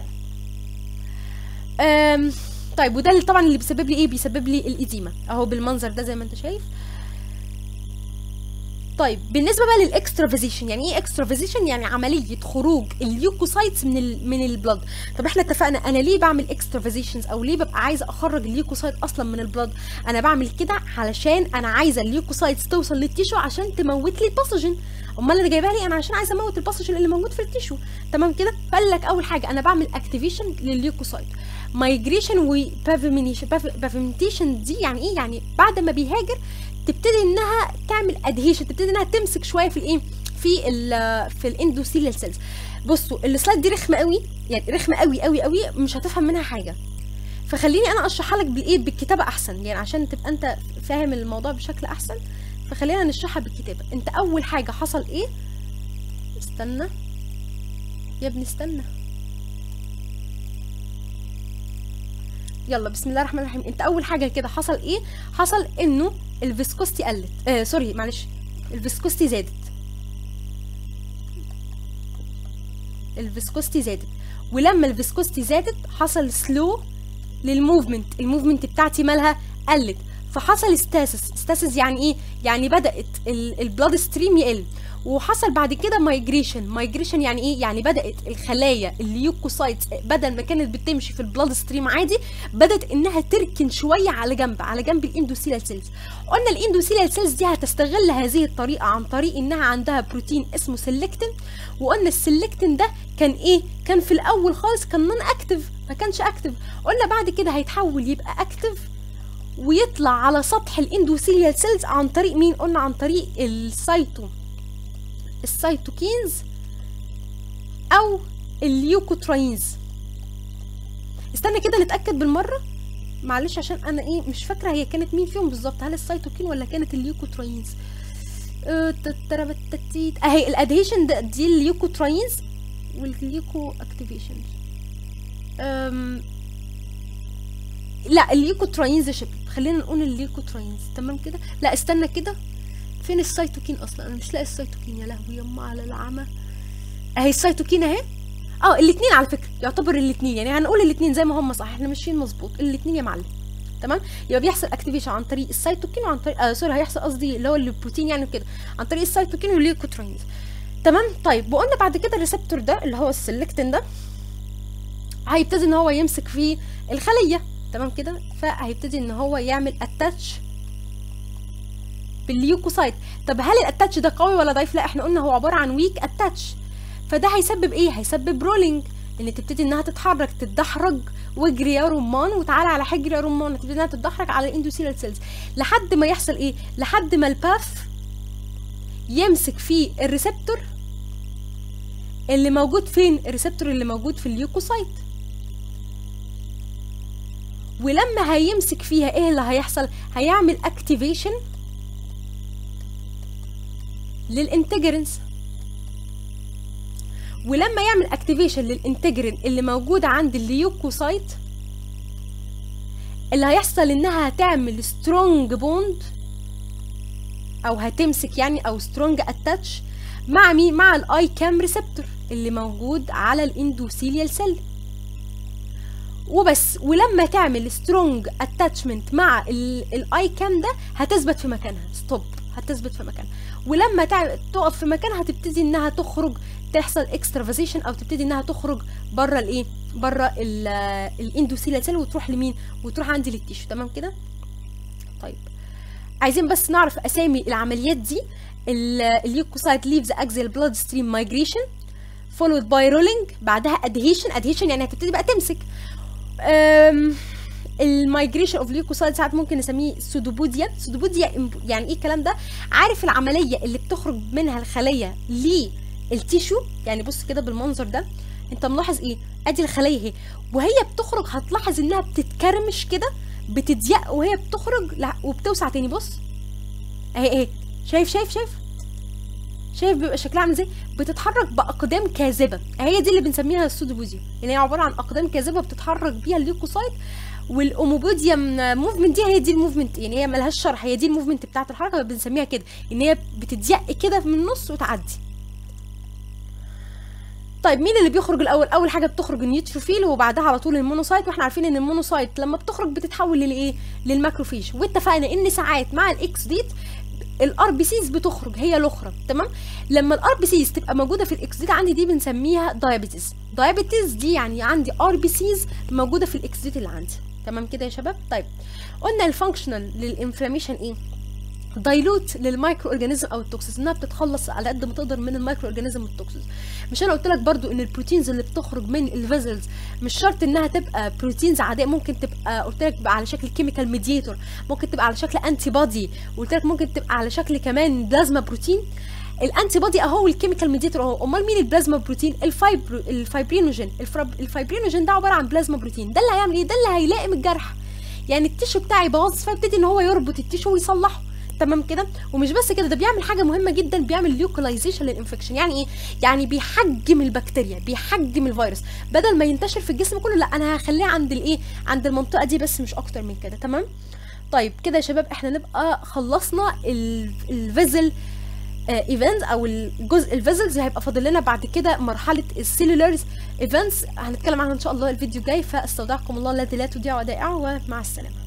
أم طيب وده اللي طبعا اللي بيسبب لي ايه بيسبب لي الاديمه اهو بالمنظر ده زي ما انت شايف طيب بالنسبه بقى للاكسترافيزيشن يعني ايه اكسترافيزيشن يعني عمليه خروج اليوكوسايتس من ال من البلد طب احنا اتفقنا انا ليه بعمل اكسترافيزيشنز او ليه ببقى عايزه اخرج اليوكوسايت اصلا من البلد انا بعمل كده علشان انا عايزه اليوكوسايتس توصل للتيشو عشان تموت لي الباثوجين امال انا جايبها لي انا عشان عايزه اموت الباثوجين اللي موجود في التيشو تمام كده فقال لك اول حاجه انا بعمل اكتيفيشن للليوكوسايت مايجريشن وبافيمنتيشن دي يعني ايه يعني بعد ما بيهاجر تبتدي انها تعمل ادهيشن تبتدي انها تمسك شويه في الايه في ال في الاندوثيليال سيلز بصوا السلايد دي رخمه قوي يعني رخمه قوي قوي قوي مش هتفهم منها حاجه فخليني انا اشرحها لك بالايه بالكتابه احسن يعني عشان تبقى انت فاهم الموضوع بشكل احسن فخلينا نشرحها بالكتابه انت اول حاجه حصل ايه استنى يا ابني استنى يلا بسم الله الرحمن الرحيم انت اول حاجه كده حصل ايه حصل انه الفيسكوستي قلت آه سوري معلش الفيسكوستي زادت الفيسكوستي زادت ولما الفيسكوستي زادت حصل سلو للموفمنت الموفمنت بتاعتي مالها قلت فحصل ستاسس ستاسس يعني ايه يعني بدات البلاد ستريم يقل وحصل بعد كده مايجريشن مايجريشن يعني ايه يعني بدات الخلايا الليوكوسايتس بدل ما كانت بتمشي في البلاد ستريم عادي بدات انها تركن شويه على جنب على جنب الاندوثيليال سيلز قلنا الاندوثيليال سيلز دي هتستغل هذه الطريقه عن طريق انها عندها بروتين اسمه سيلكتين وقلنا السيلكتين ده كان ايه كان في الاول خالص كان نون اكتف ما كانش اكتف قلنا بعد كده هيتحول يبقى اكتف ويطلع على سطح الاندوثيليال سيلز عن طريق مين قلنا عن طريق السيتو السيتوكينز او الليوكوتراينز استنى كده نتاكد بالمره معلش عشان انا ايه مش فاكره هي كانت مين فيهم بالظبط هل السيتوكين ولا كانت الليوكوتراينز أه اهي الادهيشن دي الليوكوتراينز والليوكو اكتيفيشن لا الليوكوتراينز شبه خلينا نقول الليوكوتراينز تمام كده لا استنى كده فين السيتوكين اصلا انا مش لاقي السيتوكين يا لهوي يما على العمى اهي السيتوكين اهي اه الاثنين على فكره يعتبر الاثنين يعني هنقول الاثنين زي ما هم صح احنا ماشيين مظبوط الاثنين يا معلم تمام يبقى بيحصل اكتيفيشن عن طريق السيتوكين وعن طريق آه سوري هيحصل قصدي اللي هو البروتين يعني كده عن طريق السيتوكين والليوكوترينز تمام طيب وقلنا بعد كده الريسبتور ده اللي هو السلكتين ده هيبتدي ان هو يمسك في الخليه تمام كده فهيبتدي ان هو يعمل اتاتش بالليوكوسايت طب هل الاتاتش ده قوي ولا ضعيف لا احنا قلنا هو عباره عن ويك اتاتش فده هيسبب ايه هيسبب رولينج ان تبتدي انها تتحرك تتدحرج واجري يا رمان وتعالى على حجر يا رمان تبتدي انها تتدحرج على الاندوثيليال سيلز لحد ما يحصل ايه لحد ما الباث يمسك فيه الريسبتور اللي موجود فين الريسبتور اللي موجود في الليوكوسايت ولما هيمسك فيها ايه اللي هيحصل هيعمل اكتيفيشن للانتجرنس ولما يعمل اكتيفيشن للانتجرين اللي موجود عند الليوكوسايت اللي هيحصل انها هتعمل سترونج بوند او هتمسك يعني او سترونج اتاتش مع مين مع الاي كام ريسبتور اللي موجود على الاندوثيليال سيل وبس ولما تعمل سترونج اتاتشمنت مع الاي كام ده هتثبت في مكانها ستوب هتثبت في مكانها ولما تقف في مكانها هتبتدي انها تخرج تحصل اكسترافازيشن او تبتدي انها تخرج بره الايه بره الاندوثيليال سيل وتروح لمين وتروح عندي للتيشو تمام كده طيب عايزين بس نعرف اسامي العمليات دي الليوكوسايت ليفز اكزيال بلاد ستريم مايجريشن فولود باي رولينج بعدها ادهيشن ادهيشن يعني هتبتدي بقى تمسك المايجريشن اوف ليوكوسايت ساعات ممكن نسميه سودوبوديا سودوبوديا يعني ايه الكلام ده عارف العمليه اللي بتخرج منها الخليه للتيشو يعني بص كده بالمنظر ده انت ملاحظ ايه ادي الخليه اهي وهي بتخرج هتلاحظ انها بتتكرمش كده بتضيق وهي بتخرج لا وبتوسع تاني بص اهي اهي شايف شايف شايف شايف بيبقى شكلها عامل ازاي بتتحرك باقدام كاذبه هي دي اللي بنسميها السودوبوديا يعني هي عباره عن اقدام كاذبه بتتحرك بيها الليوكوسايت والاوموبوديوم موفمنت دي هي دي الموفمنت يعني هي ملهاش شرح هي دي الموفمنت بتاعت الحركه بنسميها كده ان هي بتضيق كده من النص وتعدي طيب مين اللي بيخرج الاول اول حاجه بتخرج النيوتروفيل وبعدها على طول المونوسايت واحنا عارفين ان المونوسايت لما بتخرج بتتحول للايه للماكروفيج واتفقنا ان ساعات مع الاكس ديت الار بي سيز بتخرج هي الاخرى تمام لما الار بي سيز تبقى موجوده في الاكسديت عندي دي بنسميها دايابيتيز دايابيتيز دي يعني عندي ار بي سيز موجوده في الاكسديت اللي عندي تمام كده يا شباب طيب قلنا الفانكشنال للانفلاميشن ايه دايلوت للمايكرو اورجانيزم او التوكسيز انها بتتخلص على قد ما تقدر من المايكرو اورجانيزم والتوكسيز مش انا قلت لك برضو ان البروتينز اللي بتخرج من الفيزلز مش شرط انها تبقى بروتينز عاديه ممكن تبقى قلت لك تبقى على شكل كيميكال ميديتور ممكن تبقى على شكل انتي بودي وقلت لك ممكن تبقى على شكل كمان بلازما بروتين الانتي بودي اهو الكيميكال ميديتور اهو امال مين البلازما بروتين الفايبر الفايبرينوجين الفرب... الفايبرينوجين ده عباره عن بلازما بروتين ده اللي هيعمل ايه ده اللي هيلائم الجرح يعني التيشو بتاعي باظ فابتدي ان هو يربط التيشو ويصلحه تمام كده ومش بس كده ده بيعمل حاجه مهمه جدا بيعمل ليوكلايزيشن للانفكشن يعني ايه يعني بيحجم البكتيريا بيحجم الفيروس بدل ما ينتشر في الجسم كله لا انا هخليه عند الايه عند المنطقه دي بس مش اكتر من كده تمام طيب كده يا شباب احنا نبقى خلصنا الفيزل ايفنتس او الجزء الفيزلز هيبقى فاضل لنا بعد كده مرحله السيلولارز ايفنتس هنتكلم عنها ان شاء الله الفيديو الجاي فاستودعكم الله الذي لا تضيع ودائعه ومع السلامه